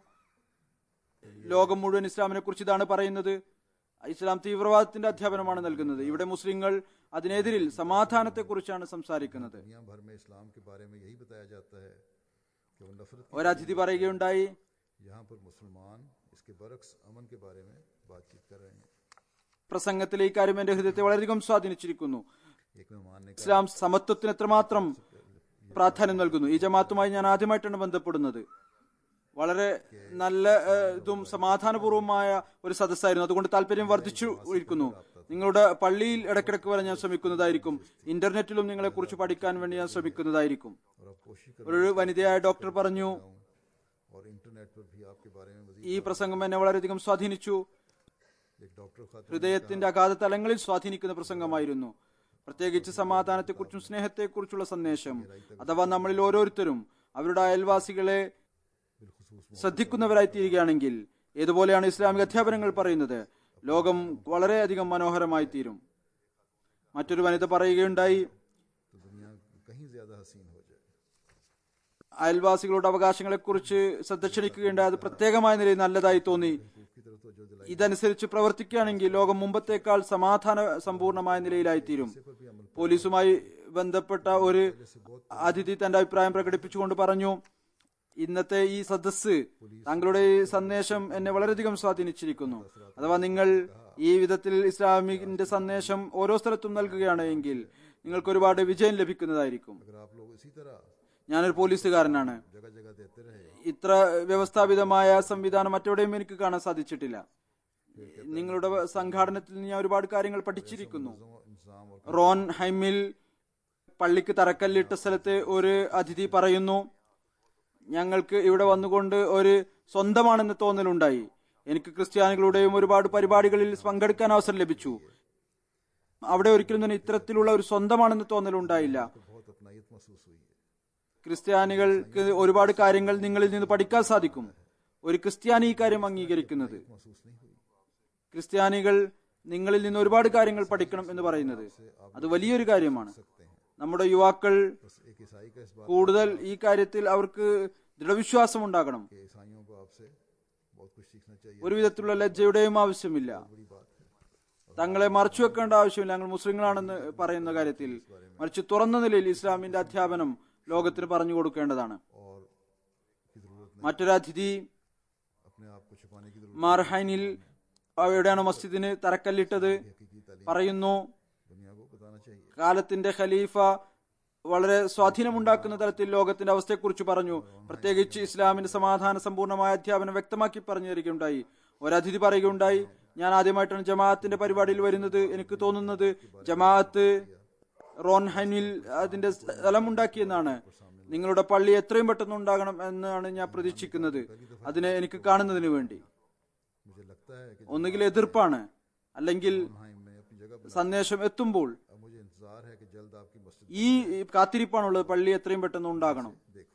ലോകം മുഴുവൻ ഇസ്ലാമിനെ കുറിച്ച് ഇതാണ് പറയുന്നത് ഇസ്ലാം തീവ്രവാദത്തിന്റെ അധ്യാപനമാണ് നൽകുന്നത് ഇവിടെ മുസ്ലിങ്ങൾ അതിനെതിരിൽ സമാധാനത്തെക്കുറിച്ചാണ് സംസാരിക്കുന്നത് दुनिया भर में इस्लाम के बारे में यही बताया जाता है कि वो नफरत की ഒരതിഥി പറയുകയുണ്ടായി यहाँ पर मुसलमान इसके बरक्स अमन के बारे में बातचीत कर रहे हैं പ്രസംഗത്തിലെ ഈ കാര്യം എന്റെ ഹൃദയത്തെ വളരെയധികം സ്വാധീനിച്ചിരിക്കുന്നു एक मेहमान ने कहा ഇസ്ലാം സമത്വത്തിന് എത്രമാത്രം പ്രാധാന്യം നൽകുന്നു ഈ ജമാഅത്തുമായി ഞാൻ ആദ്യമായിട്ടാണ് ബന്ധപ്പെടുന്നത് വളരെ നല്ല ഏഹ്, ഇതും സമാധാനപൂർവമായ ഒരു സദസ്സായിരുന്നു അതുകൊണ്ട് താല്പര്യം വർദ്ധിച്ചു ഇരിക്കുന്നു നിങ്ങളുടെ പള്ളിയിൽ ഇടയ്ക്കിടയ്ക്ക് വരെ ഞാൻ ശ്രമിക്കുന്നതായിരിക്കും ഇന്റർനെറ്റിലും നിങ്ങളെ കുറിച്ച് പഠിക്കാൻ വേണ്ടി ഞാൻ ശ്രമിക്കുന്നതായിരിക്കും और आप कोशिश कर ഒരു വനിതയായ ഡോക്ടർ പറഞ്ഞു और इंटरनेट पर भी आपके बारे में मजीद ഈ പ്രസംഗം എന്നെ വളരെയധികം സ്വാധീനിച്ചു एक डॉक्टर खाते ഹൃദയത്തിന്റെ അഗാധ തലങ്ങളിൽ സ്വാധീനിക്കുന്ന പ്രസംഗമായിരുന്നു പ്രത്യേകിച്ച് സമാധാനത്തെക്കുറിച്ചും സ്നേഹത്തെക്കുറിച്ചുള്ള സന്ദേശം അഥവാ നമ്മളിൽ ഓരോരുത്തരും അവരുടെ അയൽവാസികളെ बिलखसूस ശ്രദ്ധിക്കുന്നവരായി തീരുകയാണെങ്കിൽ ഏതുപോലെയാണ് ഇസ്ലാമിക അധ്യാപനങ്ങൾ പറയുന്നത് ലോകം വളരെയധികം മനോഹരമായി തീരും മറ്റൊരു വനിത പറയുകയുണ്ടായി तो दुनिया कहीं ज़्यादा हसीन हो जाए അയൽവാസികളുടെ അവകാശങ്ങളെക്കുറിച്ച് ശ്രദ്ധ ക്ഷണിക്കുകയുണ്ടായി അത് പ്രത്യേകമായ നിലയിൽ നല്ലതായി തോന്നി की तरफ तो जो दिलाई ഇതനുസരിച്ച് പ്രവർത്തിക്കുകയാണെങ്കിൽ ലോകം മുമ്പത്തേക്കാൾ സമാധാന സമ്പൂർണമായ നിലയിലായിത്തീരും पर भी अमल പോലീസുമായി ബന്ധപ്പെട്ട ഒരു അതിഥി തന്റെ അഭിപ്രായം പ്രകടിപ്പിച്ചുകൊണ്ട് പറഞ്ഞു ഇന്നത്തെ ഈ സദസ്സ് താങ്കളുടെ ഈ സന്ദേശം എന്നെ വളരെയധികം സ്വാധീനിച്ചിരിക്കുന്നു അഥവാ നിങ്ങൾ ഈ വിധത്തിൽ ഇസ്ലാമിന്റെ സന്ദേശം ഓരോ സ്ഥലത്തും നൽകുകയാണ് എങ്കിൽ നിങ്ങൾക്ക് ഒരുപാട് വിജയം ലഭിക്കുന്നതായിരിക്കും अगर आप लोग इसी तरह ഞാനൊരു പോലീസുകാരനാണ് जगह जगह देते रहे ഇത്ര വ്യവസ്ഥാപിതമായ സംവിധാനം മറ്റെവിടെയും എനിക്ക് കാണാൻ സാധിച്ചിട്ടില്ല നിങ്ങളുടെ സംഘാടനത്തിൽ ഞാൻ ഒരുപാട് കാര്യങ്ങൾ പഠിച്ചിരിക്കുന്നു इंतजाम और റോൺ ഹൈമിൽ പള്ളിക്ക് തറക്കല്ലിട്ട സ്ഥലത്ത് ഒരു അതിഥി പറയുന്നു ഞങ്ങൾക്ക് ഇവിടെ വന്നുകൊണ്ട് ഒരു സ്വന്തമാണെന്ന് തോന്നലുണ്ടായി എനിക്ക് ക്രിസ്ത്യാനികളുടെയും ഒരുപാട് പരിപാടികളിൽ പങ്കെടുക്കാൻ അവസരം ലഭിച്ചു അവിടെ ഒരിക്കലും തന്നെ ഇത്തരത്തിലുള്ള ഒരു സ്വന്തമാണെന്ന് തോന്നലുണ്ടായില്ല बहुत अपनाइत महसूस हुई है ക്രിസ്ത്യാനികൾക്ക് ഒരുപാട് കാര്യങ്ങൾ നിങ്ങളിൽ നിന്ന് പഠിക്കാൻ സാധിക്കും ഒരു ക്രിസ്ത്യാനി ഈ കാര്യം അംഗീകരിക്കുന്നത് महसूस नहीं हुई ക്രിസ്ത്യാനികൾ നിങ്ങളിൽ നിന്ന് ഒരുപാട് കാര്യങ്ങൾ പഠിക്കണം എന്ന് പറയുന്നത് അത് വലിയൊരു കാര്യമാണ് നമ്മുടെ യുവാക്കൾ बस एक ईसाई का इस बात കൂടുതൽ ഈ കാര്യത്തിൽ അവർക്ക് ദൃഢവിശ്വാസം ഉണ്ടാകണം कि ईसाइयों को आपसे बहुत कुछ सीखना चाहिए ഒരു വിധത്തിലുള്ള ലജ്ജയുടെയും ആവശ്യമില്ല बड़ी बात है തങ്ങളെ മറച്ചു വെക്കേണ്ട ആവശ്യമില്ല ഞങ്ങൾ മുസ്ലിങ്ങളാണെന്ന് പറയുന്ന കാര്യത്തിൽ മറിച്ച് തുറന്ന നിലയിൽ ഇസ്ലാമിന്റെ അധ്യാപനം ലോകത്തിന് പറഞ്ഞു കൊടുക്കേണ്ടതാണ് और की जरूरत नहीं മറ്റൊരു അതിഥി अपने आप को छुपाने की जरूरत മാർഹൈനിൽ എവിടെയാണ് മസ്ജിദിന് തറക്കല്ലിട്ടത് हकीकी तालीम പറയുന്നു दुनिया को बताना चाहिए കാലത്തിന്റെ ഖലീഫ വളരെ സ്വാധീനമുണ്ടാക്കുന്ന തരത്തിൽ ലോകത്തിന്റെ അവസ്ഥയെക്കുറിച്ച് പറഞ്ഞു പ്രത്യേകിച്ച് ഇസ്ലാമിന്റെ സമാധാന സമ്പൂർണ്ണമായ അധ്യാപനം വ്യക്തമാക്കി പറഞ്ഞു തരികയുണ്ടായി ഒരതിഥി പറയുകയുണ്ടായി ഞാൻ ആദ്യമായിട്ടാണ് ജമാഅത്തിന്റെ പരിപാടിയിൽ വരുന്നത് എനിക്ക് തോന്നുന്നത് ജമാഅത്ത് റോൻഹനിൽ അതിന്റെ സ്ഥലമുണ്ടാക്കിയെന്നാണ് നിങ്ങളുടെ പള്ളി എത്രയും പെട്ടെന്ന് ഉണ്ടാകണം എന്നാണ് ഞാൻ പ്രതീക്ഷിക്കുന്നത് അതിനെ എനിക്ക് കാണുന്നതിന് വേണ്ടി मुझे लगता है कि ഒന്നുകിൽ എതിർപ്പാണ് അല്ലെങ്കിൽ हाइम में अपनी जगह बना സന്ദേശം എത്തുമ്പോൾ अब मुझे इंतजार है कि जल्द आपकी मस्जिद ഈ കാത്തിരിപ്പാണുള്ളത് പള്ളി എത്രയും പെട്ടെന്ന് ഉണ്ടാകണം देखूं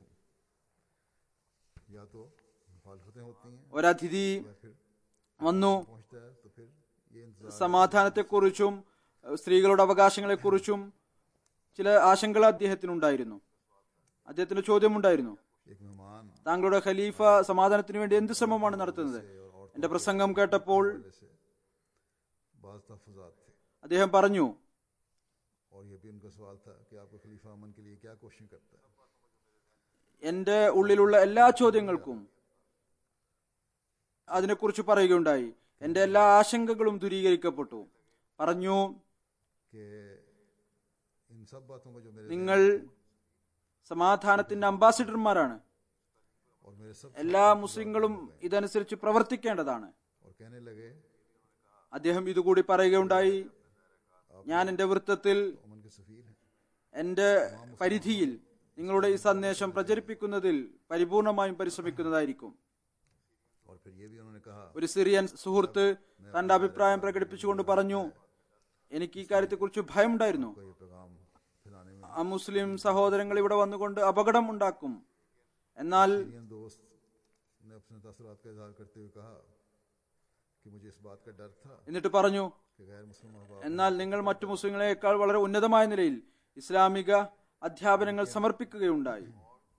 या तो मुखालफतें होती हैं ഒരതിഥി या फिर വന്നു पहुंचता है तो फिर ये इंतजार സമാധാനത്തെക്കുറിച്ചും ഏഹ് സ്ത്രീകളുടെ അവകാശങ്ങളെക്കുറിച്ചും ചില ആശങ്കകൾ അദ്ദേഹത്തിനുണ്ടായിരുന്നു അദ്ദേഹത്തിന്റെ ചോദ്യമുണ്ടായിരുന്നു एक मेहमान താങ്കളുടെ ഖലീഫ സമാധാനത്തിന് വേണ്ടി എന്ത് ശ്രമമാണ് നടത്തുന്നത് എന്റെ പ്രസംഗം കേട്ടപ്പോൾ से बाज तहफात थे അദ്ദേഹം പറഞ്ഞു और ये भी उनका सवाल था कि आपका खलीफा अमन के लिए क्या कोशिश करता है എന്റെ ഉള്ളിലുള്ള എല്ലാ ചോദ്യങ്ങൾക്കും അതിനെക്കുറിച്ച് പറയുകയുണ്ടായി എന്റെ എല്ലാ ആശങ്കകളും ദൂരീകരിക്കപ്പെട്ടു പറഞ്ഞു कि इन सब बातों को जो मेरे നിങ്ങൾ സമാധാനത്തിന്റെ അംബാസിഡർമാരാണ് और मेरे सब എല്ലാ മുസ്ലിങ്ങളും ഇതനുസരിച്ച് പ്രവർത്തിക്കേണ്ടതാണ് और कहने लगे അദ്ദേഹം ഇതുകൂടി പറയുകയുണ്ടായി ഞാൻ എന്റെ വൃത്തത്തിൽ अमन के सफीर हैं എന്റെ പരിധിയിൽ നിങ്ങളുടെ ഈ സന്ദേശം പ്രചരിപ്പിക്കുന്നതിൽ പരിപൂർണമായും പരിശ്രമിക്കുന്നതായിരിക്കും और फिर ये भी उन्होंने कहा ഒരു സിറിയൻ സുഹൃത്ത് തന്റെ അഭിപ്രായം പ്രകടിപ്പിച്ചുകൊണ്ട് പറഞ്ഞു എനിക്ക് ഈ കാര്യത്തെക്കുറിച്ച് ഭയമുണ്ടായിരുന്നു को ये पैगाम फैलाने में ആ മുസ്ലിം സഹോദരങ്ങൾ ഇവിടെ വന്നുകൊണ്ട് അപകടം ഉണ്ടാക്കും എന്നാൽ सीरियन दोस्त ने अपने तसरात का इजहार करते हुए कहा कि मुझे इस बात का डर था എന്നിട്ട് പറഞ്ഞു कि गैर मुस्लिम अहबाब എന്നാൽ നിങ്ങൾ മറ്റു മുസ്ലിങ്ങളെക്കാൾ വളരെ ഉന്നതമായ നിലയിൽ ഇസ്ലാമിക അധ്യാപനങ്ങൾ സമർപ്പിക്കുകയുണ്ടായി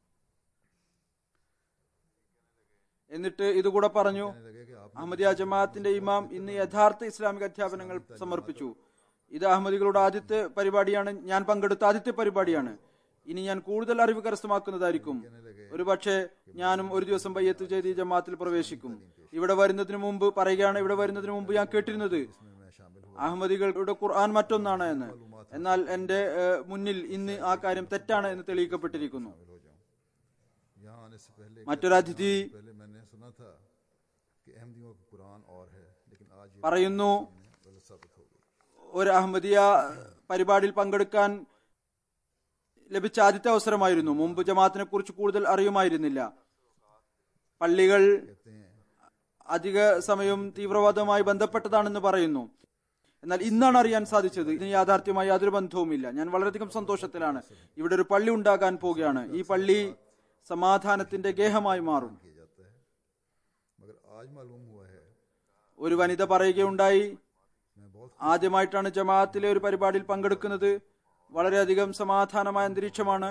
എന്നിട്ട് ഇതുകൂടെ പറഞ്ഞു कहने लगे कि आप അഹമ്മദിയ ജമാഅത്തിന്റെ ഇമാം ഇന്ന് യഥാർത്ഥ ഇസ്ലാമിക അധ്യാപനങ്ങൾ സമർപ്പിച്ചു ഇത് അഹമ്മദികളുടെ ആദ്യത്തെ പരിപാടിയാണ് ഞാൻ പങ്കെടുത്ത ആദ്യത്തെ പരിപാടിയാണ് ഇനി ഞാൻ കൂടുതൽ അറിവ് കരസ്ഥമാക്കുന്നതായിരിക്കും ഒരുപക്ഷെ ഞാനും ഒരു ദിവസം ബയ്യത്ത് ചെയ്ത് ഈ ജമാഅത്തിൽ പ്രവേശിക്കും ഇവിടെ വരുന്നതിന് മുമ്പ് പറയുകയാണ് ഇവിടെ വരുന്നതിന് മുമ്പ് ഞാൻ കേട്ടിരുന്നത് मैं शामिल हुआ അഹമ്മദികളുടെ ഖുർആൻ മറ്റൊന്നാണ് എന്ന് എന്നാൽ എന്റെ ഏഹ്, മുന്നിൽ ഇന്ന് ആ കാര്യം തെറ്റാണ് എന്ന് തെളിയിക്കപ്പെട്ടിരിക്കുന്നു शामिल हो जाऊं यहाँ आने से पहले മറ്റൊരു അതിഥി पहले मैंने सुना था कि अहमदियों का कुरान और है लेकिन आज ये പറയുന്നു गलत साबित हो गई ഒരു അഹമ്മദിയ പരിപാടിയിൽ പങ്കെടുക്കാൻ ലഭിച്ച ആദ്യത്തെ അവസരമായിരുന്നു മുമ്പ് ജമാഅത്തിനെ കുറിച്ച് കൂടുതൽ അറിയുമായിരുന്നില്ല പള്ളികൾ कहते हैं അധിക സമയം തീവ്രവാദവുമായി ബന്ധപ്പെട്ടതാണെന്ന് പറയുന്നു എന്നാൽ ഇന്നാണ് അറിയാൻ സാധിച്ചത് ഇതിന് യാഥാർത്ഥ്യമായി യാതൊരു ബന്ധവുമില്ല ഞാൻ വളരെയധികം സന്തോഷത്തിലാണ് ഇവിടെ ഒരു പള്ളി ഉണ്ടാകാൻ പോവുകയാണ് ഈ പള്ളി സമാധാനത്തിന്റെ ഗേഹമായി മാറും किया जाता है मगर आज मालूम हुआ है ഒരു വനിത പറയുകയുണ്ടായി मैं बहुत ആദ്യമായിട്ടാണ് ജമാഅത്തിലെ ഒരു പരിപാടിയിൽ പങ്കെടുക്കുന്നത് വളരെയധികം സമാധാനമായ അന്തരീക്ഷമാണ്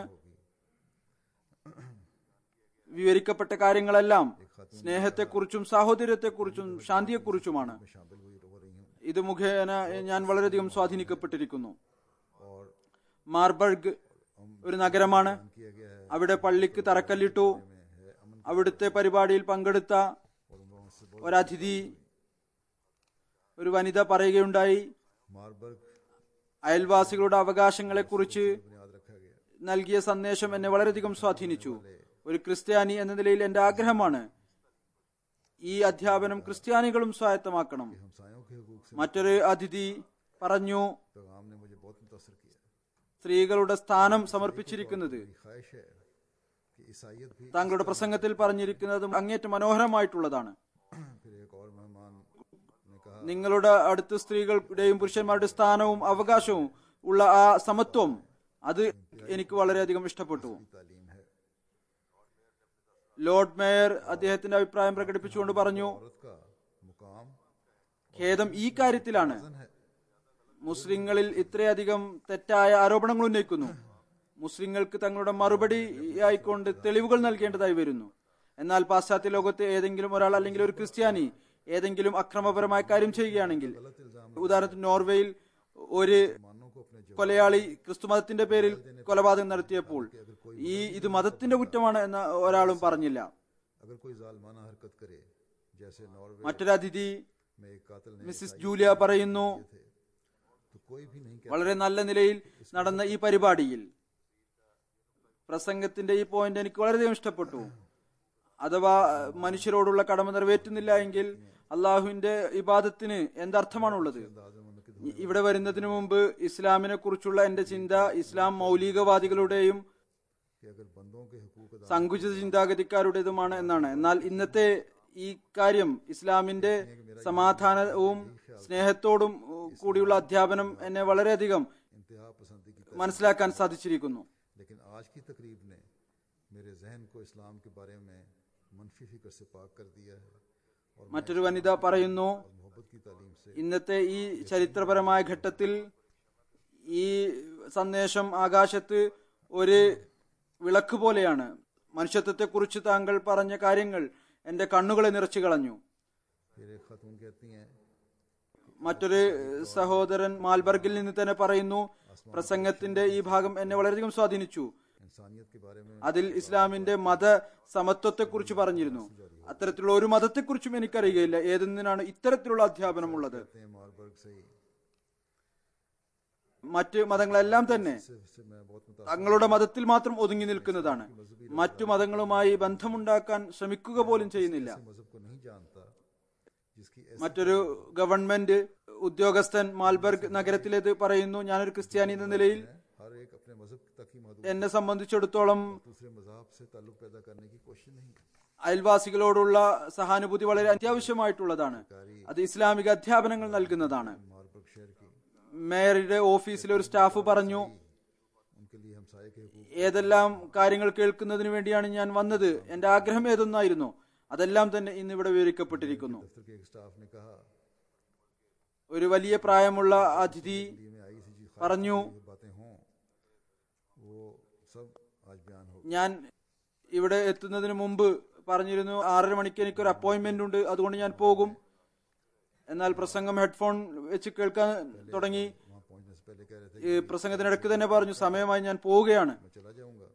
വിവരിക്കപ്പെട്ട കാര്യങ്ങളെല്ലാം സ്നേഹത്തെക്കുറിച്ചും സാഹോദര്യത്തെക്കുറിച്ചും ശാന്തിയെക്കുറിച്ചുമാണ് शामिल हुई हो रही हूँ ഇത് മുഖേന ഞാൻ വളരെയധികം സ്വാധീനിക്കപ്പെട്ടിരിക്കുന്നു और മാർബർഗ് ഒരു നഗരമാണ് किया गया है അവിടെ പള്ളിക്ക് തറക്കല്ലിട്ടു है अमन അവിടുത്തെ പരിപാടിയിൽ പങ്കെടുത്ത और उन लोगों से बहुत ഒരതിഥി ഒരു വനിത പറയുകയുണ്ടായി मार्बर्ग അയൽവാസികളുടെ അവകാശങ്ങളെക്കുറിച്ച് बुनियाद रखा गया നൽകിയ സന്ദേശം എന്നെ വളരെയധികം സ്വാധീനിച്ചു ഒരു ക്രിസ്ത്യാനി എന്ന നിലയിൽ എന്റെ ആഗ്രഹമാണ് ഈ അധ്യാപനം ക്രിസ്ത്യാനികളും സ്വായത്തമാക്കണം हमसायों के हकूक से മറ്റൊരു അതിഥി പറഞ്ഞു पैगाम ने मुझे बहुत मुतासर किया സ്ത്രീകളുടെ സ്ഥാനം സമർപ്പിച്ചിരിക്കുന്നത് मेरी ख्वाहिश है कि ईसाइत भी താങ്കളുടെ പ്രസംഗത്തിൽ പറഞ്ഞിരിക്കുന്നതും അങ്ങേറ്റം മനോഹരമായിട്ടുള്ളതാണ് फिर एक और मेहमान ने कहा നിങ്ങളുടെ അടുത്ത് സ്ത്രീകളുടെയും പുരുഷന്മാരുടെ സ്ഥാനവും അവകാശവും ഉള്ള ആ സമത്വം അത് എനിക്ക് വളരെയധികം ഇഷ്ടപ്പെട്ടു तालीम है ലോർഡ് മേയർ അദ്ദേഹത്തിന്റെ അഭിപ്രായം പ്രകടിപ്പിച്ചുകൊണ്ട് പറഞ്ഞു औरत का मुकाम ഖേദം ഈ കാര്യത്തിലാണ് है മുസ്ലിങ്ങളിൽ ഇത്രയധികം തെറ്റായ ആരോപണങ്ങൾ ഉന്നയിക്കുന്നു മുസ്ലിങ്ങൾക്ക് തങ്ങളുടെ മറുപടി ആയിക്കൊണ്ട് തെളിവുകൾ നൽകേണ്ടതായി വരുന്നു എന്നാൽ പാശ്ചാത്യ ലോകത്തെ ഏതെങ്കിലും ഒരാൾ അല്ലെങ്കിൽ ഒരു ക്രിസ്ത്യാനി ഏതെങ്കിലും അക്രമപരമായ കാര്യം ചെയ്യുകയാണെങ്കിൽ ഉദാഹരണത്തിന് നോർവേയിൽ ഒരു मानों को अपने കൊലയാളി ക്രിസ്തുമതത്തിന്റെ പേരിൽ കൊലപാതകം നടത്തിയപ്പോൾ ഈ ഇത് മതത്തിന്റെ കുറ്റമാണ് എന്ന് ഒരാളും പറഞ്ഞില്ല अगर कोई जालमाना हरकत करे जैसे नॉर्वे മറ്റൊരു അതിഥി में एक कातिल ने മിസ്സിസ് ജൂലിയ പറയുന്നു थे तो कोई भी नहीं कहता വളരെ നല്ല നിലയിൽ നടന്ന ഈ പരിപാടിയിൽ പ്രസംഗത്തിന്റെ ഈ പോയിന്റ് എനിക്ക് വളരെയധികം ഇഷ്ടപ്പെട്ടു അഥവാ മനുഷ്യരോടുള്ള കടമ നിറവേറ്റുന്നില്ല എങ്കിൽ അള്ളാഹുവിന്റെ ഇബാദത്തിന് എന്തർത്ഥമാണുള്ളത് ഇ- ഇവിടെ വരുന്നതിന് മുമ്പ് ഇസ്ലാമിനെ കുറിച്ചുള്ള എന്റെ ചിന്ത ഇസ്ലാം മൗലികവാദികളുടെയും कि अगर बंदों के हकूक अदा സങ്കുചിത ചിന്താഗതിക്കാരുടേതുമാണ് എന്നാണ് എന്നാൽ ഇന്നത്തെ ഈ കാര്യം ഇസ്ലാമിന്റെ സമാധാനവും സ്നേഹത്തോടും ഉം, കൂടിയുള്ള അധ്യാപനം എന്നെ വളരെയധികം इंतहा पसंदी की മനസ്സിലാക്കാൻ സാധിച്ചിരിക്കുന്നു लेकिन आज की तकरीब ने मेरे जहन को इस्लाम के बारे में मनफी फिक्र से पाक कर दिया है और മറ്റൊരു വനിത പറയുന്നു मोहब्बत की तालीम से ഇന്നത്തെ ഈ ചരിത്രപരമായ ഘട്ടത്തിൽ ഈ സന്ദേശം ആകാശത്ത് ഒരു വിളക്ക് പോലെയാണ് മനുഷ്യത്വത്തെക്കുറിച്ച് താങ്കൾ പറഞ്ഞ കാര്യങ്ങൾ എന്റെ കണ്ണുകളെ നിറച്ചു കളഞ്ഞു फिर एक खातून कहती हैं മറ്റൊരു സഹോദരൻ മാൽബർഗിൽ നിന്ന് തന്നെ പറയുന്നു പ്രസംഗത്തിന്റെ ഈ ഭാഗം എന്നെ വളരെയധികം സ്വാധീനിച്ചു इंसानियत के बारे में അതിൽ ഇസ്ലാമിന്റെ മത സമത്വത്തെക്കുറിച്ച് പറഞ്ഞിരുന്നു അത്തരത്തിലുള്ള ഒരു മതത്തെക്കുറിച്ചും എനിക്കറിയുകയില്ല ഏതെന്നിനാണ് ഇത്തരത്തിലുള്ള അധ്യാപനം ഉള്ളത് कहते हैं मारबर्ग से ही മറ്റ് മതങ്ങളെല്ലാം തന്നെ इससे इससे मैं बहुत मुतासर തങ്ങളുടെ മതത്തിൽ മാത്രം ഒതുങ്ങി നിൽക്കുന്നതാണ് മറ്റു മതങ്ങളുമായി ബന്ധമുണ്ടാക്കാൻ ശ്രമിക്കുക പോലും ചെയ്യുന്നില്ല मजहब को नहीं जानता जिसकी ऐसी മറ്റൊരു ഗവൺമെന്റ് ഉദ്യോഗസ്ഥൻ മാൽബർഗ് നഗരത്തിലേത് പറയുന്നു ഞാനൊരു ക്രിസ്ത്യാനി എന്ന നിലയിൽ हर एक अपने मजहब तक ही महदूद എന്നെ സംബന്ധിച്ചിടത്തോളം दूसरे मजहब से ताल्लुक पैदा करने की कोशिश नहीं की അയൽവാസികളോടുള്ള സഹാനുഭൂതി വളരെ അത്യാവശ്യമായിട്ടുള്ളതാണ് അത് ഇസ്ലാമിക അധ്യാപനങ്ങൾ നൽകുന്നതാണ് मारबर्ग शहर की മേയറുടെ ഓഫീസിലെ ഒരു സ്റ്റാഫ് പറഞ്ഞു उनके लिए हमसाये के हकूक ഏതെല്ലാം കാര്യങ്ങൾ കേൾക്കുന്നതിന് വേണ്ടിയാണ് ഞാൻ വന്നത് എന്റെ ആഗ്രഹം ഏതൊന്നായിരുന്നു അതെല്ലാം തന്നെ ഇന്ന് ഇവിടെ വിവരിക്കപ്പെട്ടിരിക്കുന്നു दफ्तर के एक स्टाफ ने कहा ഒരു വലിയ പ്രായമുള്ള അതിഥി दिल्ली में आई सी जी പറഞ്ഞു ये बातें हों वो सब आज बयान हो ഞാൻ ഇവിടെ എത്തുന്നതിന് മുമ്പ് പറഞ്ഞിരുന്നു ആറര മണിക്ക് എനിക്കൊരു അപ്പോയിന്റ്മെന്റ് ഉണ്ട് അതുകൊണ്ട് ഞാൻ പോകും എന്നാൽ പ്രസംഗം ഹെഡ്ഫോൺ വെച്ച് കേൾക്കാൻ തുടങ്ങി वहाँ पहुंचने से पहले कह रहे थे ഈ പ്രസംഗത്തിനിടക്ക് തന്നെ പറഞ്ഞു സമയമായി ഞാൻ പോവുകയാണ് मैं चला जाऊंगा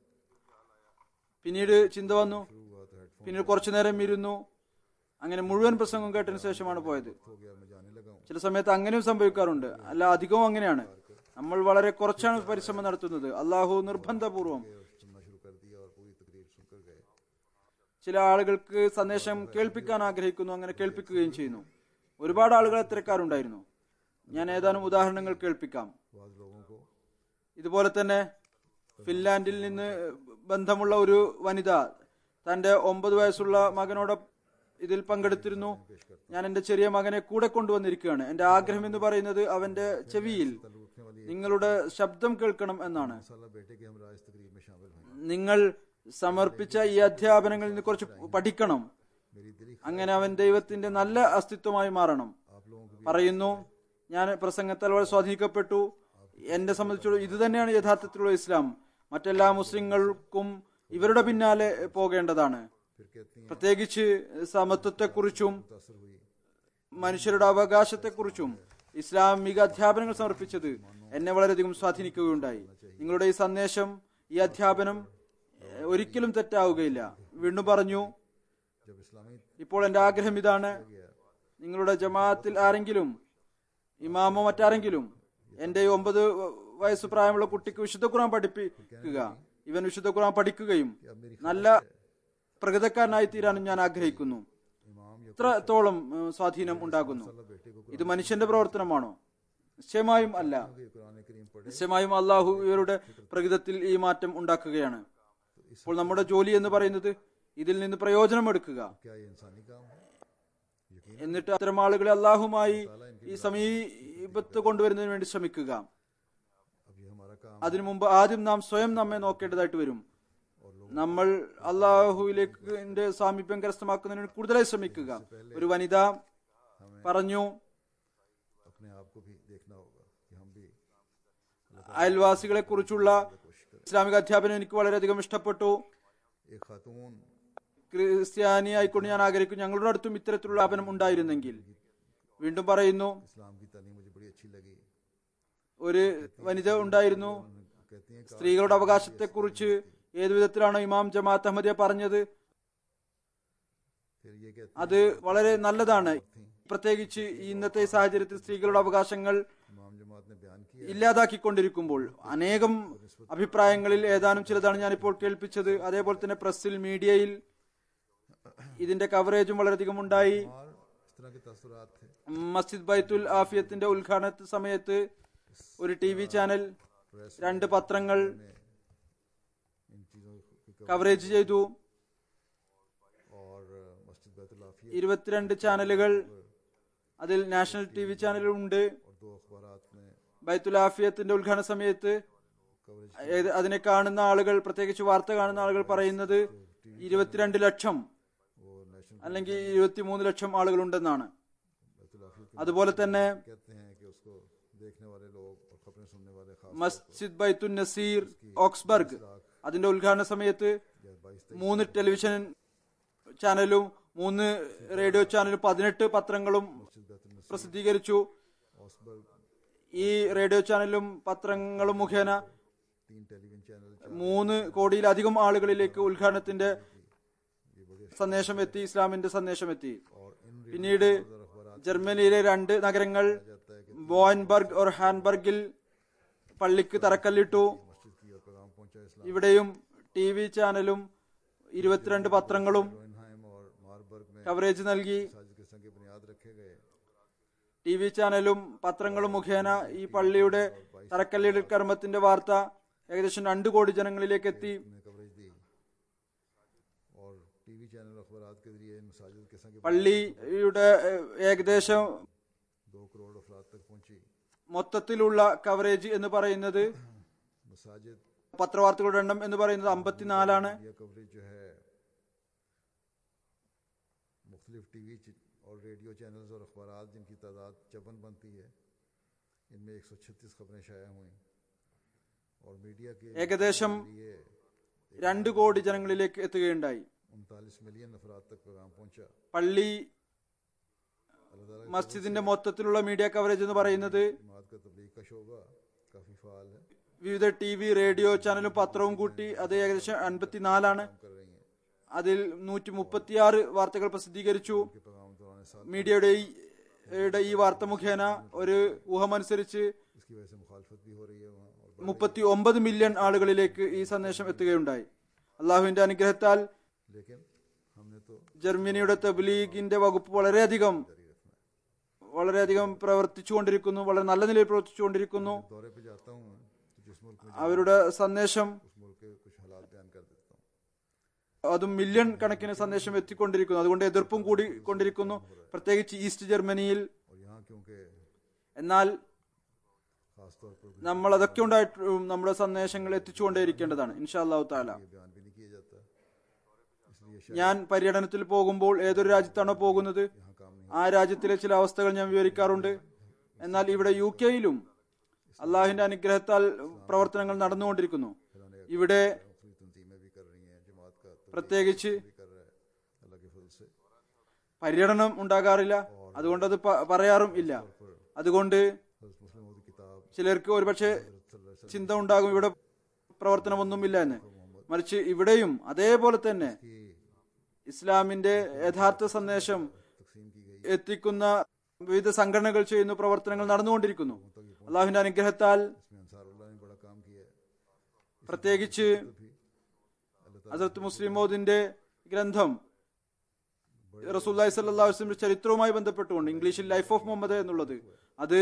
പിന്നീട് ചിന്ത വന്നു शुरू हुआ तो हेडफोन പിന്നീട് കുറച്ചു നേരം ഇരുന്നു അങ്ങനെ മുഴുവൻ പ്രസംഗം കേട്ടതിന് ശേഷമാണ് പോയത് हो गया मैं जाने लगा हूँ ചില സമയത്ത് അങ്ങനെയും സംഭവിക്കാറുണ്ട് അല്ല അധികവും അങ്ങനെയാണ് നമ്മൾ വളരെ കുറച്ചാണ് പരിശ്രമം നടത്തുന്നത് അള്ളാഹു നിർബന്ധപൂർവം और सुनना शुरू कर दिया और पूरी तकरीर सुनकर गए ചില ആളുകൾക്ക് സന്ദേശം കേൾപ്പിക്കാൻ ആഗ്രഹിക്കുന്നു അങ്ങനെ കേൾപ്പിക്കുകയും ചെയ്യുന്നു ഒരുപാട് ആളുകൾ അത്തരക്കാരുണ്ടായിരുന്നു ഞാൻ ഏതാനും ഉദാഹരണങ്ങൾ കേൾപ്പിക്കാം बाद लोगों को ഇതുപോലെ തന്നെ ഫിൻലാൻഡിൽ നിന്ന് ബന്ധമുള്ള ഒരു വനിത തന്റെ ഒമ്പത് വയസ്സുള്ള മകനോട് ഇതിൽ പങ്കെടുത്തിരുന്നു ഞാൻ എന്റെ ചെറിയ മകനെ കൂടെ കൊണ്ടുവന്നിരിക്കുകയാണ് എന്റെ ആഗ്രഹം എന്ന് പറയുന്നത് അവന്റെ ചെവിയിൽ उठने वाली നിങ്ങളുടെ ശബ്ദം കേൾക്കണം എന്നാണ് साला बेटे के हमरा इस तकरीर में शामिल हुए നിങ്ങൾ സമർപ്പിച്ച ഈ അധ്യാപനങ്ങളിൽ നിന്ന് കുറച്ച് പഠിക്കണം मेरी दिली അങ്ങനെ അവൻ ദൈവത്തിന്റെ നല്ല അസ്തിത്വമായി മാറണം आप लोगों को भी പറയുന്നു ഞാൻ പ്രസംഗത്താൽ വളരെ സ്വാധീനിക്കപ്പെട്ടു എന്നെ സംബന്ധിച്ചിടത്തോളം ഇത് തന്നെയാണ് യഥാർത്ഥത്തിലുള്ള ഇസ്ലാം മറ്റെല്ലാ മുസ്ലിങ്ങൾക്കും ഇവരുടെ പിന്നാലെ പോകേണ്ടതാണ് फिर कहती हैं പ്രത്യേകിച്ച് സമത്വത്തെക്കുറിച്ചും मुतासर हुई മനുഷ്യരുടെ അവകാശത്തെക്കുറിച്ചും ഇസ്ലാമിക അധ്യാപനങ്ങൾ സമർപ്പിച്ചത് എന്നെ വളരെയധികം സ്വാധീനിക്കുകയുണ്ടായി നിങ്ങളുടെ ഈ സന്ദേശം ഈ അധ്യാപനം ഏഹ്, ഒരിക്കലും തെറ്റാവുകയില്ല വീണ്ടും പറഞ്ഞു जब इस्लामी ഇപ്പോൾ എന്റെ ആഗ്രഹം ഇതാണ് നിങ്ങളുടെ ജമാഅത്തിൽ ആരെങ്കിലും ഇമാമോ മറ്റാരെങ്കിലും എന്റെ ഈ ഒമ്പത് വയസ്സ് പ്രായമുള്ള കുട്ടിക്ക് വിശുദ്ധ ഖുർആൻ പഠിപ്പിക്കുക ഇവൻ വിശുദ്ധ ഖുർആൻ പഠിക്കുകയും നല്ല പ്രകൃതക്കാരനായി തീരാനും ഞാൻ ആഗ്രഹിക്കുന്നു इमाम या ഇത്രത്തോളം ഏഹ്, സ്വാധീനം ഉണ്ടാകുന്നു अल्लाह बेटे को ഇത് മനുഷ്യന്റെ പ്രവർത്തനമാണോ നിശ്ചയമായും അല്ല ये कुरान करीम पढ़े നിശ്ചയമായും അള്ളാഹു ഇവരുടെ പ്രകൃതത്തിൽ ഈ മാറ്റം ഉണ്ടാക്കുകയാണ് ഇപ്പോൾ നമ്മുടെ ജോലി എന്ന് പറയുന്നത് ഇതിൽ നിന്ന് പ്രയോജനം എടുക്കുക क्या ये इंसानी काम है यकीन എന്നിട്ട് അത്തരം ആളുകളെ അള്ളാഹുമായി ഈ സമീപത്ത് കൊണ്ടുവരുന്നതിന് വേണ്ടി ശ്രമിക്കുക अब ये हमारा काम അതിനു മുമ്പ് ആദ്യം നാം സ്വയം നമ്മെ നോക്കേണ്ടതായിട്ട് വരും നമ്മൾ അള്ളാഹുവിലേക്ക് സാമീപ്യം കരസ്ഥമാക്കുന്നതിന് വേണ്ടി കൂടുതലായി ശ്രമിക്കുക ഒരു വനിത പറഞ്ഞു अपने आप को भी देखना होगा कि हम भी അയൽവാസികളെ കുറിച്ചുള്ള ഇസ്ലാമിക അധ്യാപനം എനിക്ക് വളരെയധികം ഇഷ്ടപ്പെട്ടു एक खातून ക്രിസ്ത്യാനി ആയിക്കൊണ്ട് ഞാൻ ആഗ്രഹിക്കുന്നു ഞങ്ങളുടെ അടുത്തും ഇത്തരത്തിലുള്ള സ്ഥാപനം ഉണ്ടായിരുന്നെങ്കിൽ വീണ്ടും പറയുന്നു इस्लाम की तालीम मुझे बड़ी अच्छी लगी ഒരു വനിത ഉണ്ടായിരുന്നു कहती हैं कि സ്ത്രീകളുടെ അവകാശത്തെക്കുറിച്ച് ഏതു വിധത്തിലാണ് ഇമാം ജമാഅത്ത് അഹമ്മദിയ പറഞ്ഞത് फिर ये कहती അത് വളരെ നല്ലതാണ് പ്രത്യേകിച്ച് ഈ ഇന്നത്തെ സാഹചര്യത്തിൽ സ്ത്രീകളുടെ അവകാശങ്ങൾ इमाम जमात ने बयान किया ഇല്ലാതാക്കിക്കൊണ്ടിരിക്കുമ്പോൾ അനേകം അഭിപ്രായങ്ങളിൽ ഏതാനും ചിലതാണ് ഞാനിപ്പോൾ കേൾപ്പിച്ചത് അതേപോലെ തന്നെ പ്രസ്സിൽ മീഡിയയിൽ ഇതിന്റെ കവറേജും വളരെയധികം ഉണ്ടായി और इस तरह के तसरात थे മസ്ജിദ് ബൈത്തുൽ ആഫിയത്തിന്റെ ഉദ്ഘാടന സമയത്ത് ഒരു ടി വി ചാനൽ രണ്ട് പത്രങ്ങൾ इन चीज़ों की കവറേജ് ചെയ്തു और मस्जिद बैतुल आफिया ഇരുപത്തിരണ്ട് ചാനലുകൾ അതിൽ നാഷണൽ ടി വി ചാനലുണ്ട് और दो अखबारात में ബൈത്തുൽ ആഫിയത്തിന്റെ ഉദ്ഘാടന സമയത്ത് कवरेज ഏത് അതിനെ കാണുന്ന ആളുകൾ പ്രത്യേകിച്ച് വാർത്ത കാണുന്ന ആളുകൾ പറയുന്നത് ഇരുപത്തിരണ്ട് ലക്ഷം वो नेशनल അല്ലെങ്കിൽ ഇരുപത്തിമൂന്ന് ലക്ഷം ആളുകളുണ്ടെന്നാണ് बैतुल आफिया के അതുപോലെ തന്നെ कहते हैं कि उसको देखने वाले लोग और खबरें सुनने वाले खास മസ്ജിദ് ബൈത്തുൽ നസീർ ഓക്സ്ബർഗ് അതിന്റെ ഉദ്ഘാടന സമയത്ത് या बाईस മൂന്ന് ടെലിവിഷൻ ചാനലും മൂന്ന് റേഡിയോ ചാനലും പതിനെട്ട് പത്രങ്ങളും मस्जिद बैतुल नसीर പ്രസിദ്ധീകരിച്ചു ऑसबर्ग ഈ റേഡിയോ ചാനലും പത്രങ്ങളും മുഖേന तीन टेलीविजन चैनल മൂന്ന് കോടിയിലധികം ആളുകളിലേക്ക് ഉദ്ഘാടനത്തിന്റെ ये बड़े സന്ദേശം എത്തി ഇസ്ലാമിന്റെ സന്ദേശം എത്തി और इन പിന്നീട് अखबार ജർമ്മനിയിലെ രണ്ട് നഗരങ്ങൾ जाता है कि ബോയൻബർഗ് और ഹാൻബർഗിൽ പള്ളിക്ക് തറക്കല്ലിട്ടു मस्जिद की और पैगाम पहुंचा इस्लाम ഇവിടെയും ടി വി ചാനലും ഇരുപത്തിരണ്ട് പത്രങ്ങളും रोइनहाइम और मारबर्ग में കവറേജ് നൽകി साजिद के संग बुनियाद रखे गए ടി വി ചാനലും പത്രങ്ങളും മുഖേന ഈ പള്ളിയുടെ തറക്കല്ലിടൽ കർമ്മത്തിന്റെ വാർത്ത ഏകദേശം രണ്ടു കോടി ജനങ്ങളിലേക്ക് എത്തി ने कवरेज दी और टीवी चैनल अखबार के जरिए इन मसाजिद के संग പള്ളിയുടെ ഏഹ്, ഏകദേശം दो करोड़ अफराद तक पहुंची മൊത്തത്തിലുള്ള കവറേജ് എന്ന് പറയുന്നത് मसाजिद പത്രവാർത്തകളുടെ എണ്ണം എന്ന് പറയുന്നത് അമ്പത്തിനാലാണ് मीडिया कवरेज जो है मुख्तलिफ टीवी और रेडियो चैनल्स और अखबार जिनकी तादाद चपन बनती है इनमें एक सौ छत्तीस खबरें शाया हुई और मीडिया के ഏകദേശം लिए രണ്ട് കോടി ജനങ്ങളിലേക്ക് എത്തുകയുണ്ടായി उनतालीस मिलियन अफराद तक पैगाम पहुंचा പള്ളി अल्लाह ताला മസ്ജിദിന്റെ മൊത്തത്തിലുള്ള മീഡിയ കവറേജ് എന്ന് പറയുന്നത് जमात का तबलीग का शोबा काफ़ी फ़ाल है വിവിധ ടി വി റേഡിയോ ചാനലും പത്രവും കൂട്ടി അത് ഏകദേശം അൻപത്തിനാലാണ് कर रही हैं അതിൽ നൂറ്റി മുപ്പത്തിയാറ് വാർത്തകൾ പ്രസിദ്ധീകരിച്ചു के पैगाम दौरान साल മീഡിയയുടെ ഈ യുടെ ഈ വാർത്ത മുഖേന ഒരു ഊഹമനുസരിച്ച് इसकी वजह से मुखालफत भी हो रही है वहाँ और മുപ്പത്തി ഒമ്പത് മില്യൺ ആളുകളിലേക്ക് ഈ സന്ദേശം എത്തുകയുണ്ടായി അള്ളാഹുവിന്റെ അനുഗ്രഹത്താൽ लेकिन हमने तो ജർമ്മനിയുടെ തബ്ലീഗിന്റെ വകുപ്പ് വളരെയധികം जारी रखना है വളരെയധികം പ്രവർത്തിച്ചുകൊണ്ടിരിക്കുന്നു വളരെ നല്ല നിലയിൽ പ്രവർത്തിച്ചുകൊണ്ടിരിക്കുന്നു दौरे पे जाता हूँ तो जिस मुल्क में അവരുടെ സന്ദേശം उस मुल्क के कुछ हालात बयान कर देता हूँ അതും मिല്യൺ കണക്കിന് സന്ദേശം എത്തിക്കൊണ്ടിരിക്കുന്നു അതുകൊണ്ട് എതിർപ്പും കൂടി കൊണ്ടിരിക്കുന്നു പ്രത്യേകിച്ച് ഈസ്റ്റ് ജർമ്മനിയിൽ और यहाँ क्योंकि എന്നാൽ खासतौर पर നമ്മൾ അതൊക്കെ ഉണ്ടായിട്ടും നമ്മുടെ സന്ദേശങ്ങൾ എത്തിച്ചുകൊണ്ടേയിരിക്കേണ്ടതാണ് ഇൻഷാ അള്ളാഹു താല ये बयान भी नहीं किया जाता इसलिए शायद ഞാൻ പര്യടനത്തിൽ പോകുമ്പോൾ ഏതൊരു രാജ്യത്താണോ പോകുന്നത് यहाँ काम नहीं ആ രാജ്യത്തിലെ ചില അവസ്ഥകൾ ഞാൻ വിവരിക്കാറുണ്ട് എന്നാൽ ഇവിടെ യു കെയിലും അള്ളാഹിന്റെ അനുഗ്രഹത്താൽ പ്രവർത്തനങ്ങൾ നടന്നുകൊണ്ടിരിക്കുന്നു ഇവിടെ मुख्तलिफ तंजीमें भी कर रही हैं जमात का तो പ്രത്യേകിച്ച് भी कर रहा है अल्लाह के फजल से പര്യടനം ഉണ്ടാകാറില്ല അതുകൊണ്ട് അത് പ- പറയാറും ഇല്ല അതുകൊണ്ട് हज़रत मुस्लिम की किताब ചിലർക്ക് ഒരുപക്ഷെ ചിന്ത ഉണ്ടാകും ഇവിടെ പ്രവർത്തനമൊന്നുമില്ല എന്ന് മറിച്ച് ഇവിടെയും അതേപോലെ തന്നെ की ഇസ്ലാമിന്റെ യഥാർത്ഥ സന്ദേശം तकसीम की गई എത്തിക്കുന്ന വിവിധ സംഘടനകൾ ചെയ്യുന്ന പ്രവർത്തനങ്ങൾ നടന്നുകൊണ്ടിരിക്കുന്നു അള്ളാഹുവിന്റെ അനുഗ്രഹത്താൽ इसमें अंसारुल्लाह ने बड़ा काम किया है പ്രത്യേകിച്ച് भी अल्लाह ഹസരത്ത് മുസ്ലിം മോദിന്റെ ഗ്രന്ഥം റസൂല്ലായി സല്ലാ വസ്ലമിന്റെ ചരിത്രവുമായി ബന്ധപ്പെട്ടുകൊണ്ട് ഇംഗ്ലീഷിൽ ലൈഫ് ഓഫ് മുഹമ്മദ് എന്നുള്ളത് അത്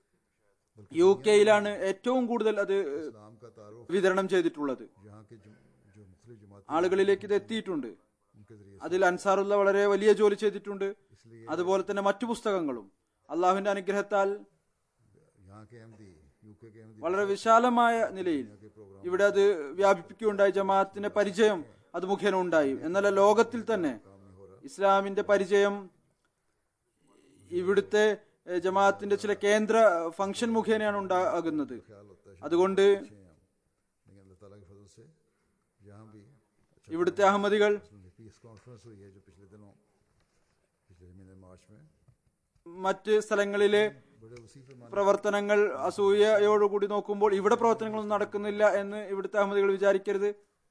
യു കെയിലാണ് ഏറ്റവും കൂടുതൽ അത് इस्लाम का तारुफ വിതരണം ചെയ്തിട്ടുള്ളത് यहाँ के जो, जो मुख्तलिफ जमात ആളുകളിലേക്ക് ഇത് എത്തിയിട്ടുണ്ട് उनके जरिए അതിൽ അൻസാറുള്ള വളരെ വലിയ ജോലി ചെയ്തിട്ടുണ്ട് അതുപോലെ തന്നെ മറ്റു പുസ്തകങ്ങളും അള്ളാഹുവിന്റെ അനുഗ്രഹത്താൽ यहाँ के अहमदी यूके के अहमदी വളരെ വിശാലമായ നിലയിൽ ഇവിടെ അത് വ്യാപിപ്പിക്കുകയുണ്ടായി ജമാഅത്തിന്റെ പരിചയം അത് മുഖേന ഉണ്ടായി എന്നല്ല ലോകത്തിൽ തന്നെ ഇസ്ലാമിന്റെ പരിചയം ഇവിടുത്തെ ഏഹ്, ജമാഅത്തിന്റെ ചില കേന്ദ്ര ഫംഗ്ഷൻ മുഖേനയാണ് ഉണ്ടാകുന്നത് ख्याल होता है അതുകൊണ്ട് अच्छे हैं हम लेकिन अल्लाह ताला के फजल से यहाँ भी अच्छा ഇവിടുത്തെ അഹമ്മദികൾ पीस कॉन्फ्रेंस हुई है जो पिछले दिनों पिछले महीने मार्च में മറ്റ് സ്ഥലങ്ങളിലെ बड़े वसी पैमाने പ്രവർത്തനങ്ങൾ അസൂയയോടുകൂടി നോക്കുമ്പോൾ ഇവിടെ പ്രവർത്തനങ്ങളൊന്നും നടക്കുന്നില്ല എന്ന് ഇവിടുത്തെ അഹമ്മദികൾ വിചാരിക്കരുത്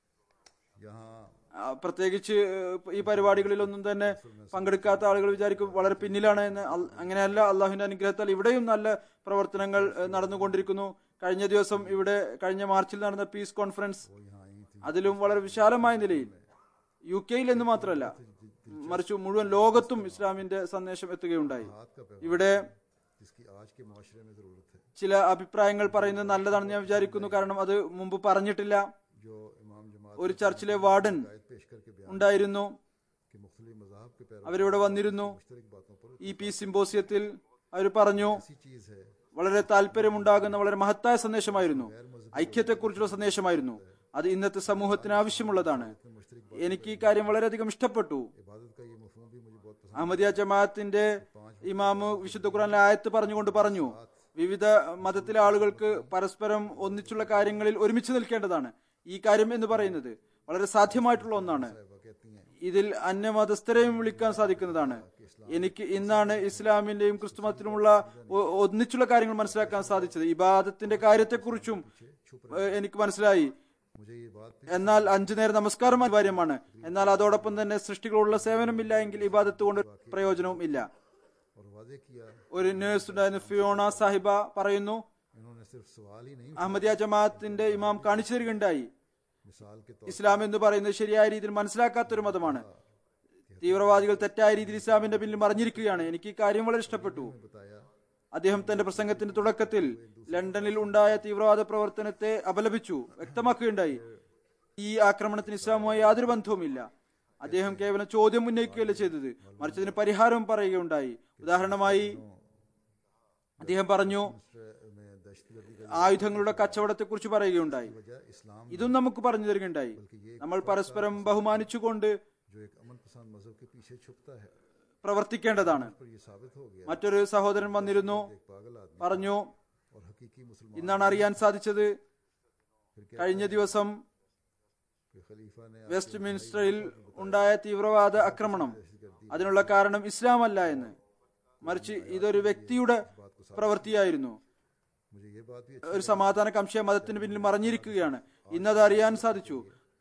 यहाँ ആ, പ്രത്യേകിച്ച് ഏഹ്, ഈ പരിപാടികളിലൊന്നും തന്നെ പങ്കെടുക്കാത്ത ആളുകൾ വിചാരിക്കും വളരെ പിന്നിലാണ് എന്ന് അൽ- അങ്ങനെയല്ല അള്ളാഹുവിന്റെ അനുഗ്രഹത്താൽ ഇവിടെയും നല്ല പ്രവർത്തനങ്ങൾ ഏഹ്, നടന്നുകൊണ്ടിരിക്കുന്നു കഴിഞ്ഞ ദിവസം ഇവിടെ കഴിഞ്ഞ മാർച്ചിൽ നടന്ന പീസ് കോൺഫറൻസ് वो यहाँ आई थी അതിലും വളരെ വിശാലമായ നിലയിൽ യു കെയിൽ എന്ന് മാത്രമല്ല മറിച്ച് മുഴുവൻ ലോകത്തും ഇസ്ലാമിന്റെ സന്ദേശം എത്തുകയുണ്ടായി हाथ का पैगाम ഇവിടെ जिसकी आज के माशरे में जरूरत है ചില അഭിപ്രായങ്ങൾ പറയുന്നത് നല്ലതാണെന്ന് ഞാൻ വിചാരിക്കുന്നു കാരണം അത് മുമ്പ് പറഞ്ഞിട്ടില്ല जो इमाम जमात ഒരു ചർച്ചിലെ വാർഡൻ आयत पेश करके बयान ഉണ്ടായിരുന്നു कि मुख्तलिफ मजाहब के पैरों അവരിവിടെ വന്നിരുന്നു मुश्तरक बातों पर ഈ പി സിംബോസിയത്തിൽ അവർ പറഞ്ഞു ऐसी चीज है വളരെ താല്പര്യമുണ്ടാകുന്ന വളരെ മഹത്തായ സന്ദേശമായിരുന്നു ഐക്യത്തെക്കുറിച്ചുള്ള സന്ദേശമായിരുന്നു അത് ഇന്നത്തെ സമൂഹത്തിന് ആവശ്യമുള്ളതാണ് എനിക്ക് ഈ കാര്യം വളരെയധികം ഇഷ്ടപ്പെട്ടു इबादत का ये मफहूम भी मुझे बहुत पसंद അഹമ്മദിയ ജമാഅത്തിന്റെ ഇമാമ് വിശുദ്ധ ഖുറാനിലെ ആയത്ത് പറഞ്ഞുകൊണ്ട് പറഞ്ഞു വിവിധ മതത്തിലെ ആളുകൾക്ക് പരസ്പരം ഒന്നിച്ചുള്ള കാര്യങ്ങളിൽ ഒരുമിച്ച് നിൽക്കേണ്ടതാണ് ഈ കാര്യം എന്ന് പറയുന്നത് വളരെ സാധ്യമായിട്ടുള്ള ഒന്നാണ് है वह कहती हैं ഇതിൽ അന്യമതസ്ഥരെയും വിളിക്കാൻ സാധിക്കുന്നതാണ് എനിക്ക് ഇന്നാണ് ഇസ്ലാമിന്റെയും ക്രിസ്തുമതത്തിലുമുള്ള ഒ- ഒന്നിച്ചുള്ള കാര്യങ്ങൾ മനസ്സിലാക്കാൻ സാധിച്ചത് ഇബാദത്തിന്റെ കാര്യത്തെക്കുറിച്ചും ഏഹ്, എനിക്ക് മനസ്സിലായി मुझे ये बात भी എന്നാൽ അഞ്ചു നേരം നമസ്കാരം അനിവാര്യമാണ് എന്നാൽ അതോടൊപ്പം തന്നെ സൃഷ്ടികളുള്ള സേവനമില്ല എങ്കിൽ ഇബാദത്ത് കൊണ്ട് പ്രയോജനവും ഇല്ല और वादे किया ഒരു നേഴ്സ് ഉണ്ടായിരുന്ന ഫിയോണ സാഹിബ പറയുന്നു इन्होंने सिर्फ सवाल ही नहीं അഹമ്മദിയ ജമാഅത്തിന്റെ ഇമാം കാണിച്ചു തരികയുണ്ടായി मिसाल के तौर ഇസ്ലാം എന്ന് പറയുന്നത് ശരിയായ രീതിയിൽ മനസ്സിലാക്കാത്തൊരു മതമാണ് തീവ്രവാദികൾ തെറ്റായ രീതിയിൽ ഇസ്ലാമിന്റെ പിന്നിൽ മറിഞ്ഞിരിക്കുകയാണ് എനിക്ക് ഈ കാര്യം വളരെ ഇഷ്ടപ്പെട്ടു पर बताया അദ്ദേഹം തന്റെ പ്രസംഗത്തിന്റെ തുടക്കത്തിൽ ലണ്ടനിൽ ഉണ്ടായ തീവ്രവാദ പ്രവർത്തനത്തെ അപലപിച്ചു വ്യക്തമാക്കുകയുണ്ടായി ഈ ആക്രമണത്തിന് ഇസ്ലാമുമായി യാതൊരു ബന്ധവുമില്ല അദ്ദേഹം കേവലം ചോദ്യം ഉന്നയിക്കുകയല്ല ചെയ്തത് മറിച്ച് അതിന് പരിഹാരവും പറയുകയുണ്ടായി ഉദാഹരണമായി അദ്ദേഹം പറഞ്ഞു मिस्र में दहशतगर्दी का ആയുധങ്ങളുടെ കച്ചവടത്തെക്കുറിച്ച് പറയുകയുണ്ടായി वजह इस्लाम ഇതും നമുക്ക് പറഞ്ഞു തരികയുണ്ടായി നമ്മൾ പരസ്പരം ബഹുമാനിച്ചുകൊണ്ട് जो एक अमन पसंद मजहब के पीछे छुपता है പ്രവർത്തിക്കേണ്ടതാണ് पर ये साबित हो गया മറ്റൊരു സഹോദരൻ വന്നിരുന്നു एक पागल आदमी പറഞ്ഞു और हकीकी मुसलमान ഇന്നാണ് അറിയാൻ സാധിച്ചത് फिर क्या കഴിഞ്ഞ ദിവസം कि खलीफा ने വെസ്റ്റ് മിനിസ്റ്ററിൽ ഉണ്ടായ തീവ്രവാദ ആക്രമണം അതിനുള്ള കാരണം ഇസ്ലാം അല്ല എന്ന് മറിച്ച് ഇതൊരു വ്യക്തിയുടെ പ്രവൃത്തിയായിരുന്നു मुझे ये बात भी ഒരു സമാധാന കംശയ മതത്തിന് പിന്നിൽ മറഞ്ഞിരിക്കുകയാണ് ഇന്നത് അറിയാൻ സാധിച്ചു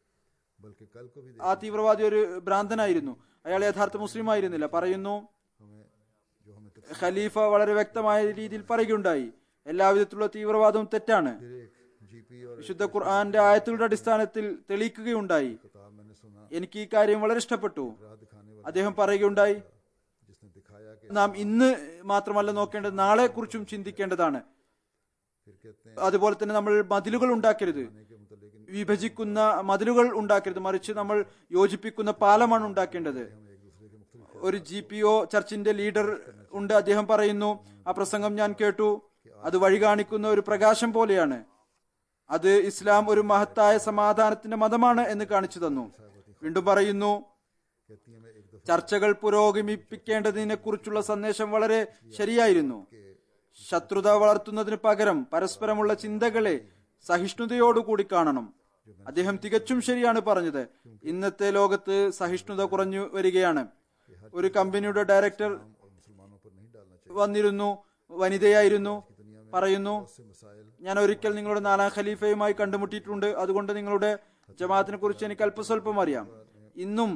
बल्कि कल को भी ആ തീവ്രവാദി ഒരു ഭ്രാന്തനായിരുന്നു അയാൾ യഥാർത്ഥ മുസ്ലിം ആയിരുന്നില്ല പറയുന്നു हमें जो हमें ഖലീഫ വളരെ വ്യക്തമായ രീതിയിൽ പറയുകയുണ്ടായി എല്ലാവിധത്തിലുള്ള തീവ്രവാദവും തെറ്റാണ് फिर एक जीपी और വിശുദ്ധ ഖുർആന്റെ ആയത്തുകളുടെ അടിസ്ഥാനത്തിൽ തെളിയിക്കുകയുണ്ടായി किताब मैंने सुना എനിക്ക് ഈ കാര്യം വളരെ ഇഷ്ടപ്പെട്ടു राह दिखाने वाला അദ്ദേഹം പറയുകയുണ്ടായി जिसने दिखाया कि നാം ഇന്ന് മാത്രമല്ല നോക്കേണ്ടത് നാളെ കുറിച്ചും ചിന്തിക്കേണ്ടതാണ് फिर कहते हैं അതുപോലെ തന്നെ നമ്മൾ മതിലുകൾ ഉണ്ടാക്കരുത് के मुतलिक വിഭജിക്കുന്ന മതിലുകൾ ഉണ്ടാക്കരുത് മറിച്ച് നമ്മൾ യോജിപ്പിക്കുന്ന പാലമാണ് ഉണ്ടാക്കേണ്ടത് एक दूसरे के मुख्तलिफ ഒരു ജി പി ഒ ചർച്ചിന്റെ ലീഡർ ഉണ്ട് അദ്ദേഹം പറയുന്നു ആ പ്രസംഗം ഞാൻ കേട്ടു അത് വഴി കാണിക്കുന്ന ഒരു പ്രകാശം പോലെയാണ് അത് ഇസ്ലാം ഒരു മഹത്തായ സമാധാനത്തിന്റെ മതമാണ് എന്ന് കാണിച്ചു തന്നു വീണ്ടും പറയുന്നു कहती हैं मैं एक दफा ചർച്ചകൾ പുരോഗമിപ്പിക്കേണ്ടതിനെ കുറിച്ചുള്ള സന്ദേശം വളരെ ശരിയായിരുന്നു ശത്രുത വളർത്തുന്നതിന് പകരം പരസ്പരമുള്ള ചിന്തകളെ സഹിഷ്ണുതയോടുകൂടി കാണണം അദ്ദേഹം തികച്ചും ശരിയാണ് പറഞ്ഞത് ഇന്നത്തെ ലോകത്ത് സഹിഷ്ണുത കുറഞ്ഞു വരികയാണ് ഒരു കമ്പനിയുടെ ഡയറക്ടർ और मुसलमानों पर नहीं डालना चाहिए വന്നിരുന്നു വനിതയായിരുന്നു പറയുന്നു से मसाइल ഞാൻ ഒരിക്കൽ നിങ്ങളുടെ നാലാം ഖലീഫയുമായി കണ്ടുമുട്ടിയിട്ടുണ്ട് അതുകൊണ്ട് നിങ്ങളുടെ ജമാഅത്തിനെ കുറിച്ച് എനിക്ക് അല്പസ്വല്പം അറിയാം ഇന്നും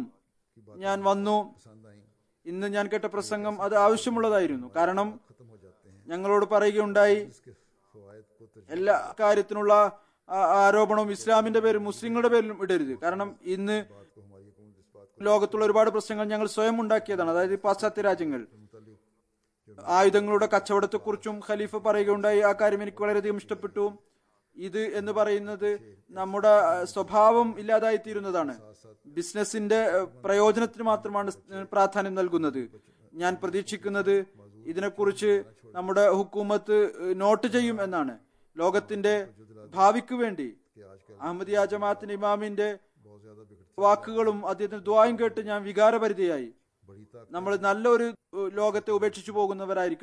ഞാൻ വന്നു पसंद आई ഇന്ന് ഞാൻ കേട്ട പ്രസംഗം അത് ആവശ്യമുള്ളതായിരുന്നു കാരണം खत्म हो जाते हैं ഞങ്ങളോട് പറയുകയുണ്ടായി इसके फवायद को तर्ज എല്ലാ കാര്യത്തിനുള്ള ആ- ആരോപണവും ഇസ്ലാമിന്റെ പേരിൽ മുസ്ലിങ്ങളുടെ പേരിലും ഇടരുത് കാരണം ഇന്ന് को हमारी हुकूमत इस बात ലോകത്തുള്ള ഒരുപാട് പ്രശ്നങ്ങൾ ഞങ്ങൾ സ്വയം ഉണ്ടാക്കിയതാണ് അതായത് ഈ പാശ്ചാത്യ രാജ്യങ്ങൾ के मुतालिक ആയുധങ്ങളുടെ കച്ചവടത്തെക്കുറിച്ചും ഖലീഫ പറയുകയുണ്ടായി ആ കാര്യം എനിക്ക് വളരെയധികം ഇഷ്ടപ്പെട്ടു ഇത് എന്ന് പറയുന്നത് നമ്മുടെ ആ, സ്വഭാവം ഇല്ലാതായി തീരുന്നതാണ് ബിസിനസിന്റെ ആ, പ്രയോജനത്തിന് മാത്രമാണ് സ് പ്രാധാന്യം നൽകുന്നത് ഞാൻ പ്രതീക്ഷിക്കുന്നത് ഇതിനെക്കുറിച്ച് നമ്മുടെ ഹുക്കൂമത്ത് നോട്ട് ചെയ്യും എന്നാണ് ലോകത്തിന്റെ ഭാവിക്ക് വേണ്ടി कि आजकल അഹമ്മദിയ ജമാഅത്തിന്റെ ഇമാമിന്റെ बहुत ज्यादा बिगड़ती വാക്കുകളും അദ്ദേഹത്തിന്റെ ദ്വായും കേട്ട് ഞാൻ വികാരപരിധിയായി बड़ी ताकत നമ്മൾ നല്ലൊരു ഏഹ്, ലോകത്തെ ഉപേക്ഷിച്ചു പോകുന്നവരായിരിക്കണം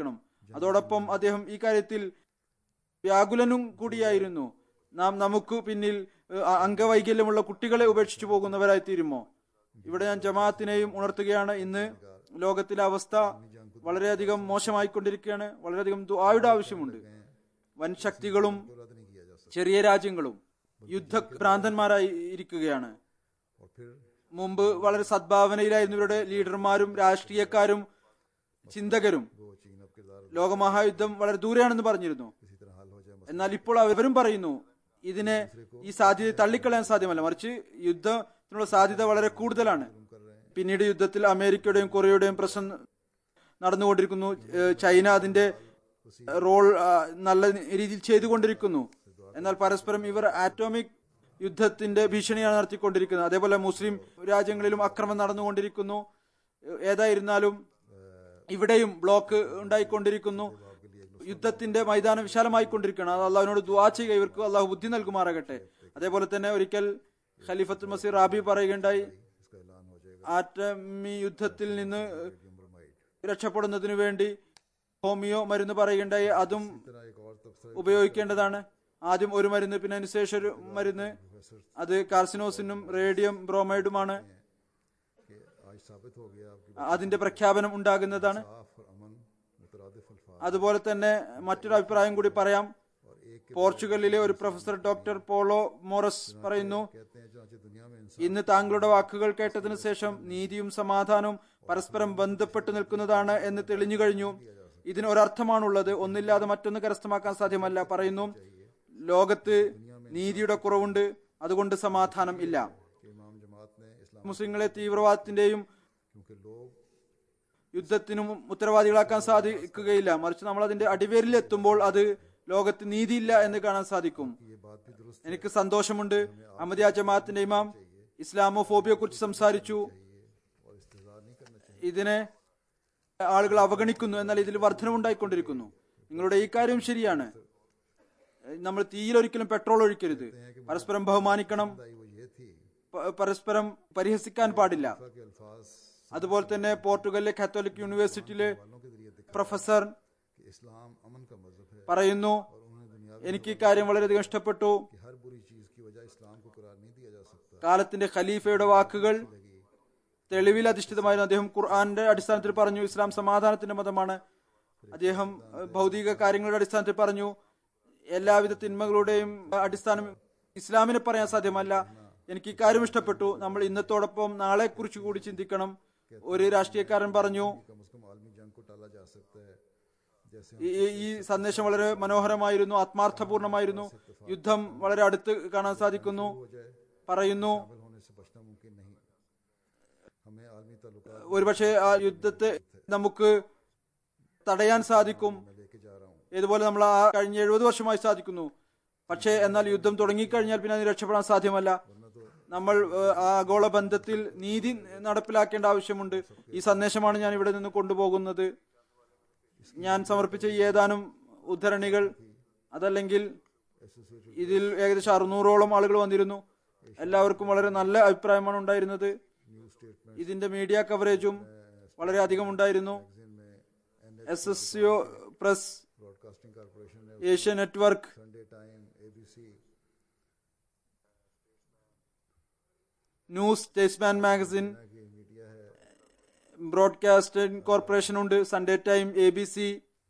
അതോടൊപ്പം അദ്ദേഹം ഈ കാര്യത്തിൽ വ്യാകുലനും കൂടിയായിരുന്നു നാം നമുക്ക് പിന്നിൽ ഏഹ്, അ- അംഗവൈകല്യമുള്ള കുട്ടികളെ ഉപേക്ഷിച്ചു പോകുന്നവരായി തീരുമോ ഇവിടെ ഞാൻ ജമാഅത്തിനെയും ഉണർത്തുകയാണ് ഇന്ന് ലോകത്തിലെ അവസ്ഥ വളരെയധികം മോശമായിക്കൊണ്ടിരിക്കുകയാണ് വളരെയധികം ദുആയുടെ ആവശ്യമുണ്ട് വൻ ശക്തികളും को रद्द नहीं किया जा सकता ചെറിയ രാജ്യങ്ങളും യുദ്ധഭ്രാന്തന്മാരായി ഇരിക്കുകയാണ് और फिर മുമ്പ് വളരെ സദ്ഭാവനയിലായിരുന്നു ഇവരുടെ ലീഡർമാരും രാഷ്ട്രീയക്കാരും ചിന്തകരും वो चीन अब किरदार ലോകമഹായുദ്ധം വളരെ ദൂരെയാണെന്ന് പറഞ്ഞിരുന്നു किसी तरह हल हो जाए मसला എന്നാൽ ഇപ്പോൾ അവരും പറയുന്നു ഇതിനെ ഈ സാധ്യത തള്ളിക്കളയാൻ സാധ്യമല്ല മറിച്ച് യുദ്ധത്തിനുള്ള സാധ്യത വളരെ കൂടുതലാണ് कर रहे हैं പിന്നീട് യുദ്ധത്തിൽ അമേരിക്കയുടെയും കൊറിയയുടെയും പ്രശ്നം നടന്നുകൊണ്ടിരിക്കുന്നു ഏഹ് ചൈന അതിന്റെ റോൾ ആ, നല്ല രീതിയിൽ ചെയ്തുകൊണ്ടിരിക്കുന്നു എന്നാൽ പരസ്പരം ഇവർ ആറ്റോമിക് യുദ്ധത്തിന്റെ ഭീഷണിയാണ് നടത്തിക്കൊണ്ടിരിക്കുന്നത് അതേപോലെ മുസ്ലിം രാജ്യങ്ങളിലും അക്രമം നടന്നുകൊണ്ടിരിക്കുന്നു ഏതായിരുന്നാലും ഇവിടെയും ബ്ലോക്ക് ഉണ്ടായിക്കൊണ്ടിരിക്കുന്നു യുദ്ധത്തിന്റെ മൈതാനം വിശാലമായിക്കൊണ്ടിരിക്കുകയാണ് അത് അള്ളാഹുവിനോട് ദുവാ ചെയ്യുക ഇവർക്ക് അള്ളാഹു ബുദ്ധി നൽകുമാറാകട്ടെ അതേപോലെ തന്നെ ഒരിക്കൽ ഖലീഫത്ത് മസീർ റാബി പറയുകയുണ്ടായി इसका ऐलान हो जाएगा ആറ്റമി യുദ്ധത്തിൽ നിന്ന് ब्रोमाइड രക്ഷപ്പെടുന്നതിനു വേണ്ടി ഹോമിയോ മരുന്ന് പറയുകയുണ്ടായി അതും तरह एक और तबसरा ഉപയോഗിക്കേണ്ടതാണ് ആദ്യം ഒരു മരുന്ന് പിന്നെ അതിനുശേഷം ഒരു മരുന്ന് അത് കാർസിനോസിനും റേഡിയം ബ്രോമൈഡുമാണ് कि आज साबित हो गया आपकी അതിന്റെ പ്രഖ്യാപനം ഉണ്ടാകുന്നതാണ് साफ और अमन मुतरादिफ अल्फाज അതുപോലെ തന്നെ മറ്റൊരു അഭിപ്രായം കൂടി പറയാം और एक के പോർച്ചുഗലിലെ ഒരു പ്രൊഫസർ ഡോക്ടർ പോളോ മോറസ് പറയുന്നു कहते हैं चुनाचे दुनिया में इंसान ഇന്ന് താങ്കളുടെ വാക്കുകൾ കേട്ടതിനു ശേഷം നീതിയും സമാധാനവും പരസ്പരം ബന്ധപ്പെട്ടു നിൽക്കുന്നതാണ് എന്ന് തെളിഞ്ഞു കഴിഞ്ഞു ഇതിന് ഒരർത്ഥമാണുള്ളത് ഒന്നില്ലാതെ മറ്റൊന്ന് കരസ്ഥമാക്കാൻ സാധ്യമല്ല പറയുന്നു ലോകത്ത് നീതിയുടെ കുറവുണ്ട് അതുകൊണ്ട് സമാധാനം ഇല്ല कि इमाम जमात ने इस्लाम മുസ്ലിങ്ങളെ തീവ്രവാദത്തിന്റെയും क्योंकि लोग യുദ്ധത്തിനും ഉത്തരവാദികളാക്കാൻ സാധിക്കുകയില്ല മറിച്ച് നമ്മൾ അതിന്റെ അടിവേരിൽ എത്തുമ്പോൾ അത് ലോകത്ത് നീതിയില്ല എന്ന് കാണാൻ സാധിക്കും ये बात भी दुरुस्त എനിക്ക് സന്തോഷമുണ്ട് അഹമ്മദിയ ജമാഅത്തിന്റെ ഇമാം ഇസ്ലാമോഫോബിയെ കുറിച്ച് സംസാരിച്ചു और इस्तेजार नहीं करना चाहिए ഇതിനെ ആളുകൾ അവഗണിക്കുന്നു എന്നാൽ ഇതിൽ വർധനവുണ്ടായിക്കൊണ്ടിരിക്കുന്നു നിങ്ങളുടെ ഈ കാര്യം ശരിയാണ് നമ്മൾ തീയിൽ ഒരിക്കലും പെട്രോൾ ഒഴിക്കരുത് പരസ്പരം ബഹുമാനിക്കണം दाई वो ये थी പ- പരസ്പരം പരിഹസിക്കാൻ പാടില്ല के अल्फाज അതുപോലെ തന്നെ പോർട്ടുഗലിലെ കാത്തോലിക് യൂണിവേഴ്സിറ്റിയിലെ वालों के जरिए दिखा പ്രൊഫസർ कि इस्लाम अमन का मजहब है പറയുന്നു और उन्होंने दुनिया എനിക്ക് ഈ കാര്യം വളരെയധികം ഇഷ്ടപ്പെട്ടു की हर बुरी चीज की वजह इस्लाम को करार नहीं दिया जा सकता കാലത്തിന്റെ ഖലീഫയുടെ വാക്കുകൾ തെളിവിൽ അധിഷ്ഠിതമായിരുന്നു അദ്ദേഹം ഖുർആന്റെ അടിസ്ഥാനത്തിൽ പറഞ്ഞു ഇസ്ലാം സമാധാനത്തിന്റെ മതമാണ് അദ്ദേഹം ഏഹ്, ഭൗതിക കാര്യങ്ങളുടെ അടിസ്ഥാനത്തിൽ പറഞ്ഞു എല്ലാവിധ തിന്മകളുടെയും അടിസ്ഥാനം ഇസ്ലാമിനെ പറയാൻ സാധ്യമല്ല എനിക്ക് ഈ കാര്യം ഇഷ്ടപ്പെട്ടു നമ്മൾ ഇന്നത്തോടൊപ്പം നാളെ കുറിച്ച് കൂടി ചിന്തിക്കണം ഒരു രാഷ്ട്രീയക്കാരൻ പറഞ്ഞു कम अज कम आलमी जंग को टाला जा सकता है जैसे ഈ ഈ സന്ദേശം വളരെ മനോഹരമായിരുന്നു ആത്മാർത്ഥപൂർണമായിരുന്നു യുദ്ധം വളരെ അടുത്ത് കാണാൻ സാധിക്കുന്നു हो जाए പറയുന്നു शामिल होने से बचना मुमकिन नहीं हमें आलमी ताल्लुक ഒരുപക്ഷെ ആ യുദ്ധത്തെ നമുക്ക് തടയാൻ സാധിക്കും मैं लेके जा रहा हूँ ഇതുപോലെ നമ്മൾ ആ കഴിഞ്ഞ എഴുപത് വർഷമായി സാധിക്കുന്നു പക്ഷേ എന്നാൽ യുദ്ധം തുടങ്ങിക്കഴിഞ്ഞാൽ പിന്നെ അതിന് രക്ഷപ്പെടാൻ സാധ്യമല്ല നമ്മൾ ഏഹ്, ആഗോള ബന്ധത്തിൽ നീതി നടപ്പിലാക്കേണ്ട ആവശ്യമുണ്ട് ഈ സന്ദേശമാണ് ഞാൻ ഇവിടെ നിന്ന് കൊണ്ടുപോകുന്നത് ഞാൻ സമർപ്പിച്ച ഈ ഏതാനും ഉദ്ധരണികൾ അതല്ലെങ്കിൽ ഇതിൽ ഏകദേശം അറുന്നൂറോളം ആളുകൾ വന്നിരുന്നു എല്ലാവർക്കും വളരെ നല്ല അഭിപ്രായമാണ് ഉണ്ടായിരുന്നത് न्यूज स्टेटमेंट ഇതിന്റെ മീഡിയ കവറേജും വളരെ അധികം ഉണ്ടായിരുന്നു में N S S CO press broadcasting corporation ने Asia network Sunday time ABC news Statesman magazine की मीडिया है ബ്രോഡ്കാസ്റ്റിംഗ് കോർപ്പറേഷൻ ഉണ്ട് Sunday time A B C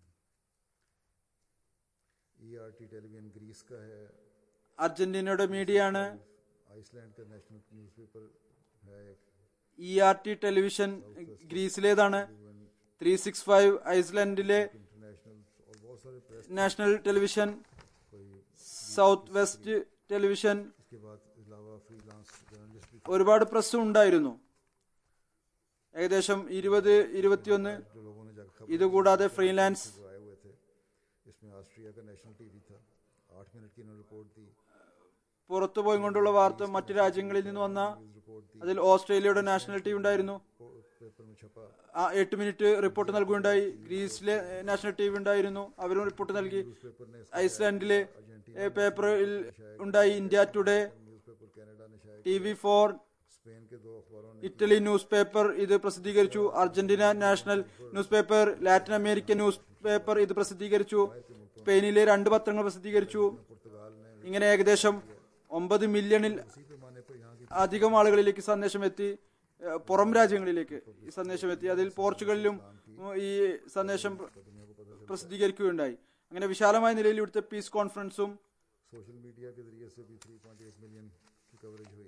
ERT television Greece का है അർജന്റീനയുടെ മീഡിയ ആണ് आइसलैंड का नेशनल न्यूज़पेपर है एक ഇ ആർ ടി ടെലിവിഷൻ ഗ്രീസിലേതാണ് ത്രീ സിക്സ് ഫൈവ് ഐസ്ലൻഡിലെ इंटरनेशनल और बहुत सारे press national television south west television के बाद अलावा फ्रीलांस जर्नलिस्ट भी ഒരുപാട് പ്രസ്സും ഉണ്ടായിരുന്നു ഏകദേശം ഇരുപത് ഇരുപത്തിയൊന്ന് जो लोगों ने जाकर खबर ഇതുകൂടാതെ ഫ്രീലാൻസ് जो आए हुए थे इसमें ऑस्ट्रिया का नेशनल टीवी था आठ मिनट की इन्होंने रिपोर्ट दी പുറത്തു പോയി കൊണ്ടുള്ള വാർത്ത മറ്റു രാജ്യങ്ങളിൽ നിന്ന് വന്ന रिपोर्ट दी അതിൽ ഓസ്ട്രേലിയയുടെ നാഷണൽ ടീം ഉണ്ടായിരുന്നു पेपर में छपा ആ എട്ട് മിനിറ്റ് റിപ്പോർട്ട് നൽകുകയുണ്ടായി ഗ്രീസിലെ ഏഹ്, നാഷണൽ ടീം ഉണ്ടായിരുന്നു അവരും റിപ്പോർട്ട് നൽകി पेपर ने ഐസ്ലാൻഡിലെ ഏഹ്, പേപ്പറിൽ ഉണ്ടായി ഇന്ത്യ ടുഡേ न्यूज़पेपर कनाडा ने शायद ടി വി ഫോർ स्पेन के दो अखबारों ने ഇറ്റലി ന്യൂസ് പേപ്പർ ഇത് പ്രസിദ്ധീകരിച്ചു Argentina national newspaper Latin American newspaper ഇത് പ്രസിദ്ധീകരിച്ചു സ്പെയിനിലെ രണ്ട് പത്രങ്ങൾ പ്രസിദ്ധീകരിച്ചു पुर्तगाल ने ഇങ്ങനെ ഏകദേശം ഒമ്പത് മില്യണിൽ इसी पैमाने पर यहाँ की അധികം ആളുകളിലേക്ക് സന്ദേശം എത്തി ഏഹ് പുറം രാജ്യങ്ങളിലേക്ക് ഈ സന്ദേശം എത്തി അതിൽ പോർച്ചുഗലിലും ഉം, ഈ സന്ദേശം പ്ര- പ്രസിദ്ധീകരിക്കുകയുണ്ടായി അങ്ങനെ വിശാലമായ നിലയിൽ ഇവിടുത്തെ പീസ് കോൺഫറൻസും सोशल मीडिया के जरिए से भी 3.8 मिलियन की कवरेज हुई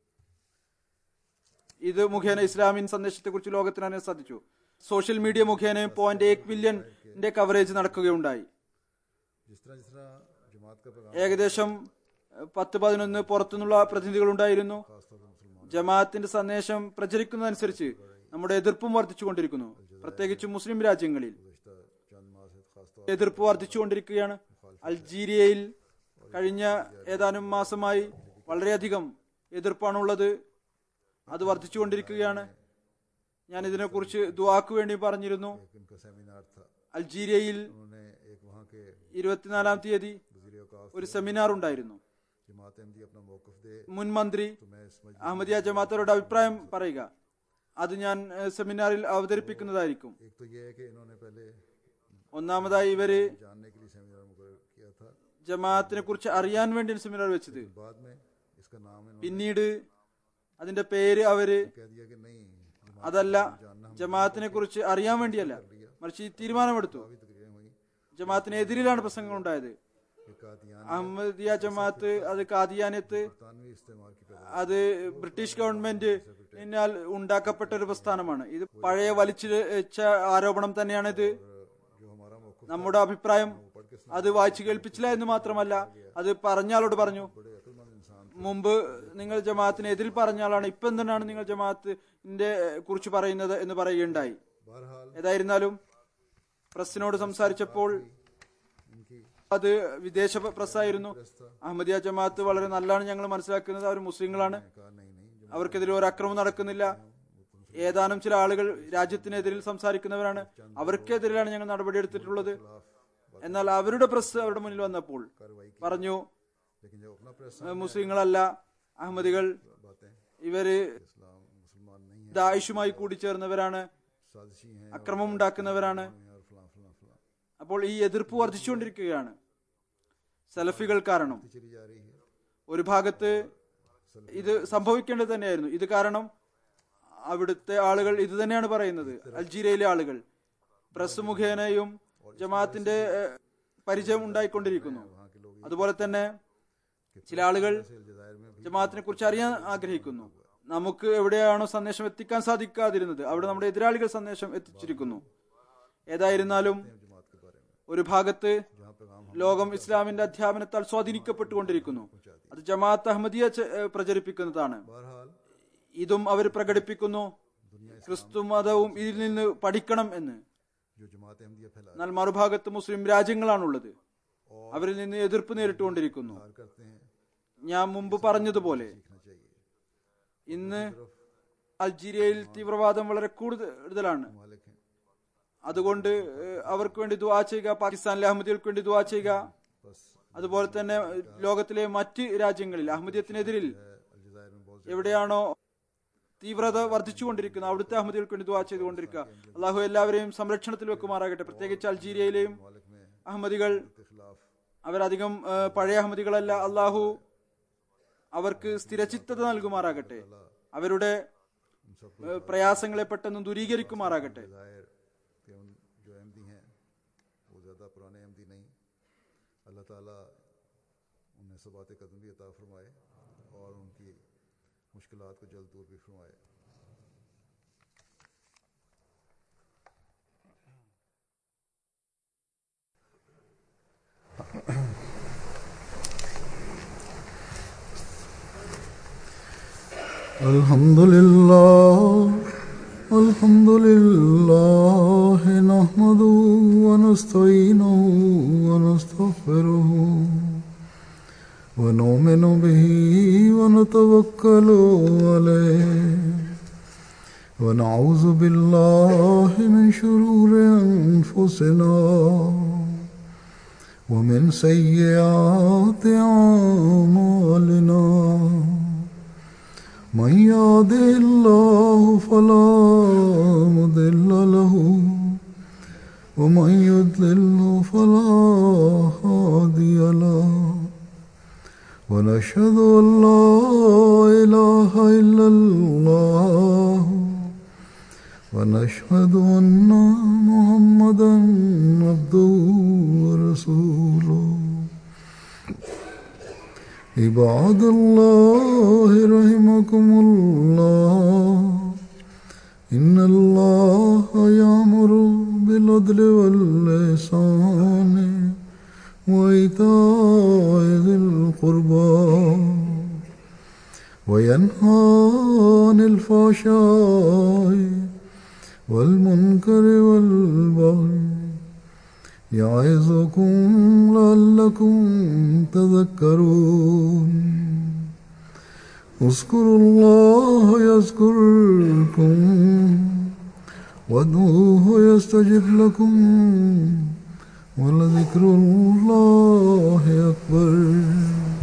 ഇത് മുഖേന ഇസ്ലാമിൻ സന്ദേശത്തെക്കുറിച്ച് ലോകത്തിനറിയാൻ സാധിച്ചു സോഷ്യൽ മീഡിയ മുഖേന പോയിന്റ് എയ്റ്റ് മില്യന്റെ കവറേജ് നടക്കുകയുണ്ടായി जिस तरह जिस तरह जमात का पैगाम ഏകദേശം ഏഹ്, പത്ത് പതിനൊന്ന് പുറത്തുനിന്നുള്ള പ്രതിനിധികൾ ഉണ്ടായിരുന്നു खासतौर पर मुसलमान ജമാഅത്തിന്റെ സന്ദേശം പ്രചരിക്കുന്നതനുസരിച്ച് നമ്മുടെ എതിർപ്പും വർദ്ധിച്ചുകൊണ്ടിരിക്കുന്നു പ്രത്യേകിച്ച് മുസ്ലിം രാജ്യങ്ങളിൽ गुजशत चंद माह से खासतौर എതിർപ്പ് വർദ്ധിച്ചുകൊണ്ടിരിക്കുകയാണ് അൾജീരിയയിൽ കഴിഞ്ഞ ഏതാനും മാസമായി വളരെയധികം എതിർപ്പാണുള്ളത് അത് വർദ്ധിച്ചുകൊണ്ടിരിക്കുകയാണ് ഞാൻ ഇതിനെക്കുറിച്ച് ദുവാക്ക് വേണ്ടി പറഞ്ഞിരുന്നു एक इनका सेमिनार था അൾജീരിയയിൽ उन्होंने एक वहाँ के ഇരുപത്തിനാലാം തീയതി वजीर अवकाफ ഒരു സെമിനാർ ഉണ്ടായിരുന്നു जमात अहमदी अपना मौकफ दे മുൻ മന്ത്രി तो मैं इस मजलिस അഹമ്മദിയ ജമാഅത്തോട് അഭിപ്രായം പറയുക അത് ഞാൻ ഏഹ്, സെമിനാറിൽ അവതരിപ്പിക്കുന്നതായിരിക്കും एक तो ये है कि इन्होंने पहले ഒന്നാമതായി ഇവര് जानने के लिए सेमिनार मुकर किया था ജമാഅത്തിനെ കുറിച്ച് അറിയാൻ വേണ്ടി സെമിനാർ വെച്ചത് बाद में इसका नाम इन्होंने പിന്നീട് അതിന്റെ പേര് അവര് कह दिया कि नहीं जमात അതല്ല ജമാഅത്തിനെ കുറിച്ച് അറിയാൻ വേണ്ടിയല്ല മറിച്ച് ഈ തീരുമാനമെടുത്തു की तकरीरें हुई ജമാഅത്തിനെതിരിലാണ് പ്രസംഗം ഉണ്ടായത് कि कादियान അഹമ്മദിയ ജമാഅത്ത് അത് കാദിയാനത്ത് बरतानवी इस्तेमाल की पैदा അത് ബ്രിട്ടീഷ് ഗവൺമെന്റ് എന്നാൽ ഉണ്ടാക്കപ്പെട്ട ഒരു പ്രസ്ഥാനമാണ് ഇത് പഴയ വലിച്ചു വെച്ച ആരോപണം തന്നെയാണ് ഇത് जो हमारा मौकफ നമ്മുടെ അഭിപ്രായം അത് വായിച്ചു കേൾപ്പിച്ചില്ല എന്ന് മാത്രമല്ല അത് പറഞ്ഞാളോട് പറഞ്ഞു बड़े अक्लमंद इंसान മുമ്പ് നിങ്ങൾ ജമാഅത്തിന് എതിരിൽ പറഞ്ഞ ആളാണ് ഇപ്പൊ എന്തിനാണ് നിങ്ങൾ ജമാഅത്തിന്റെ കുറിച്ച് പറയുന്നത് എന്ന് പറയുകയുണ്ടായി बहरहाल ഏതായിരുന്നാലും പ്രസിനോട് സംസാരിച്ചപ്പോൾ इनकी അത് വിദേശ പ്രസ്സായിരുന്നു അഹമ്മദിയ ജമാഅത്ത് വളരെ നല്ലതാണ് ഞങ്ങൾ മനസ്സിലാക്കുന്നത് അവർ മുസ്ലിങ്ങളാണ് कहा नहीं नहीं അവർക്കെതിരെ ഒരു അക്രമം നടക്കുന്നില്ല ഏതാനും ചില ആളുകൾ രാജ്യത്തിനെതിരിൽ സംസാരിക്കുന്നവരാണ് അവർക്കെതിരെയാണ് ഞങ്ങൾ നടപടിയെടുത്തിട്ടുള്ളത് എന്നാൽ അവരുടെ പ്രസ് അവരുടെ മുന്നിൽ വന്നപ്പോൾ कार्रवाई की പറഞ്ഞു लेकिन जब अपना प्रेस "ഏഹ്, മുസ്ലിങ്ങളല്ല അഹമ്മദികൾ बातें ഇവര് इस्लाम मुसलमान नहीं है ദായിഷുമായി കൂടിച്ചേർന്നവരാണ് साजिशी हैं അക്രമം ഉണ്ടാക്കുന്നവരാണ് और फलां फलां फलां അപ്പോൾ ഈ എതിർപ്പ് വർദ്ധിച്ചുകൊണ്ടിരിക്കുകയാണ് സലഫികൾ കാരണം चली जा रही है ഒരു ഭാഗത്ത് ഇത് സംഭവിക്കേണ്ടത് തന്നെയായിരുന്നു ഇത് കാരണം അവിടുത്തെ ആളുകൾ ഇത് തന്നെയാണ് പറയുന്നത് അൾജീരിയയിലെ ആളുകൾ പ്രസ് മുഖേനയും ജമാഅത്തിന്റെ ഏഹ്, പരിചയം ഉണ്ടായിക്കൊണ്ടിരിക്കുന്നു वहाँ के लोग അതുപോലെ തന്നെ ചില ആളുകൾ अलजायर में भी ജമാഅത്തിനെ കുറിച്ച് അറിയാൻ ആഗ്രഹിക്കുന്നു നമുക്ക് എവിടെയാണോ സന്ദേശം എത്തിക്കാൻ സാധിക്കാതിരുന്നത് അവിടെ നമ്മുടെ എതിരാളികൾ സന്ദേശം എത്തിച്ചിരിക്കുന്നു ഏതായിരുന്നാലും जमात के बारे में ഒരു ഭാഗത്ത് जहाँ पैगाम ലോകം ഇസ്ലാമിന്റെ അധ്യാപനത്താൽ സ്വാധീനിക്കപ്പെട്ടുകൊണ്ടിരിക്കുന്നു അത് ജമാഅത്ത് അഹമ്മദിയ ചെ- ഏഹ് പ്രചരിപ്പിക്കുന്നതാണ് बहरहाल ഇതും അവർ പ്രകടിപ്പിക്കുന്നു ക്രിസ്തു മതവും ഇതിൽ നിന്ന് പഠിക്കണം എന്ന് जो जमात अहमदिया फैला എന്നാൽ മറുഭാഗത്ത് മുസ്ലിം രാജ്യങ്ങളാണുള്ളത് അവരിൽ നിന്ന് എതിർപ്പ് നേരിട്ടുകൊണ്ടിരിക്കുന്നു रहा करते हैं ഞാൻ മുമ്പ് പറഞ്ഞതുപോലെ सीखना चाहिए ഇന്ന് അൾജീരിയയിൽ തീവ്രവാദം വളരെ കൂടുതലാണ് मालिक हैं അതുകൊണ്ട് ഏഹ്, അവർക്ക് വേണ്ടി ദുവാ ചെയ്യുക പാകിസ്ഥാനിലെ അഹമ്മദികൾക്ക് വേണ്ടി ദുവാ ചെയ്യുക बस അതുപോലെ തന്നെ ഏഹ്, ലോകത്തിലെ മറ്റ് രാജ്യങ്ങളിൽ അഹമ്മദിയത്തിനെതിരിൽ अलजायर में बहुत എവിടെയാണോ തീവ്രത വർദ്ധിച്ചുകൊണ്ടിരിക്കുന്നത് അവിടുത്തെ അഹമ്മദികൾക്ക് വേണ്ടി ദുവാ ചെയ്തുകൊണ്ടിരിക്കുക അള്ളാഹു എല്ലാവരെയും സംരക്ഷണത്തിൽ വെക്കുമാറാകട്ടെ പ്രത്യേകിച്ച് അൾജീരിയയിലെയും मालिक में അഹമ്മദികൾ के खिलाफ അവരധികം ഏഹ്, പഴയ അഹമ്മദികളല്ല അള്ളാഹു അവർക്ക് സ്ഥിരചിത്തത നൽകുമാറാകട്ടെ അവരുടെ उन सब ഏഹ്, പ്രയാസങ്ങളെ പെട്ടെന്ന് ദൂരീകരിക്കുമാറാകട്ടെ जाहिर कि उन जो अहमदी हैं वो ज़्यादा पुराने अहमदी नहीं अल्लाह ताला उन्हें सबात कदम भी अता फरमाए और उनकी मुश्किलात को जल्द दूर भी फरमाए الحمد لله الحمد لله نحمده ونستعينه ونستغفره ونؤمن به ونتوكل عليه ونعوذ بالله من شرور أنفسنا ومن سيئات أعمالنا من يهده الله فلا مضل له ومن يضلل فلا هادي له ونشهد ان لا اله الا الله ونشهد ان محمدا عبده ورسوله عباد الله رحمكم الله إن الله يأمر بالعدل واللسان وإيتاء ذي القربى وينهى عن الفحشاء والمنكر والبغي يعظكم لعلكم تذكرون اذكروا الله يذكركم وادعوه يستجب لكم ولذكر الله أكبر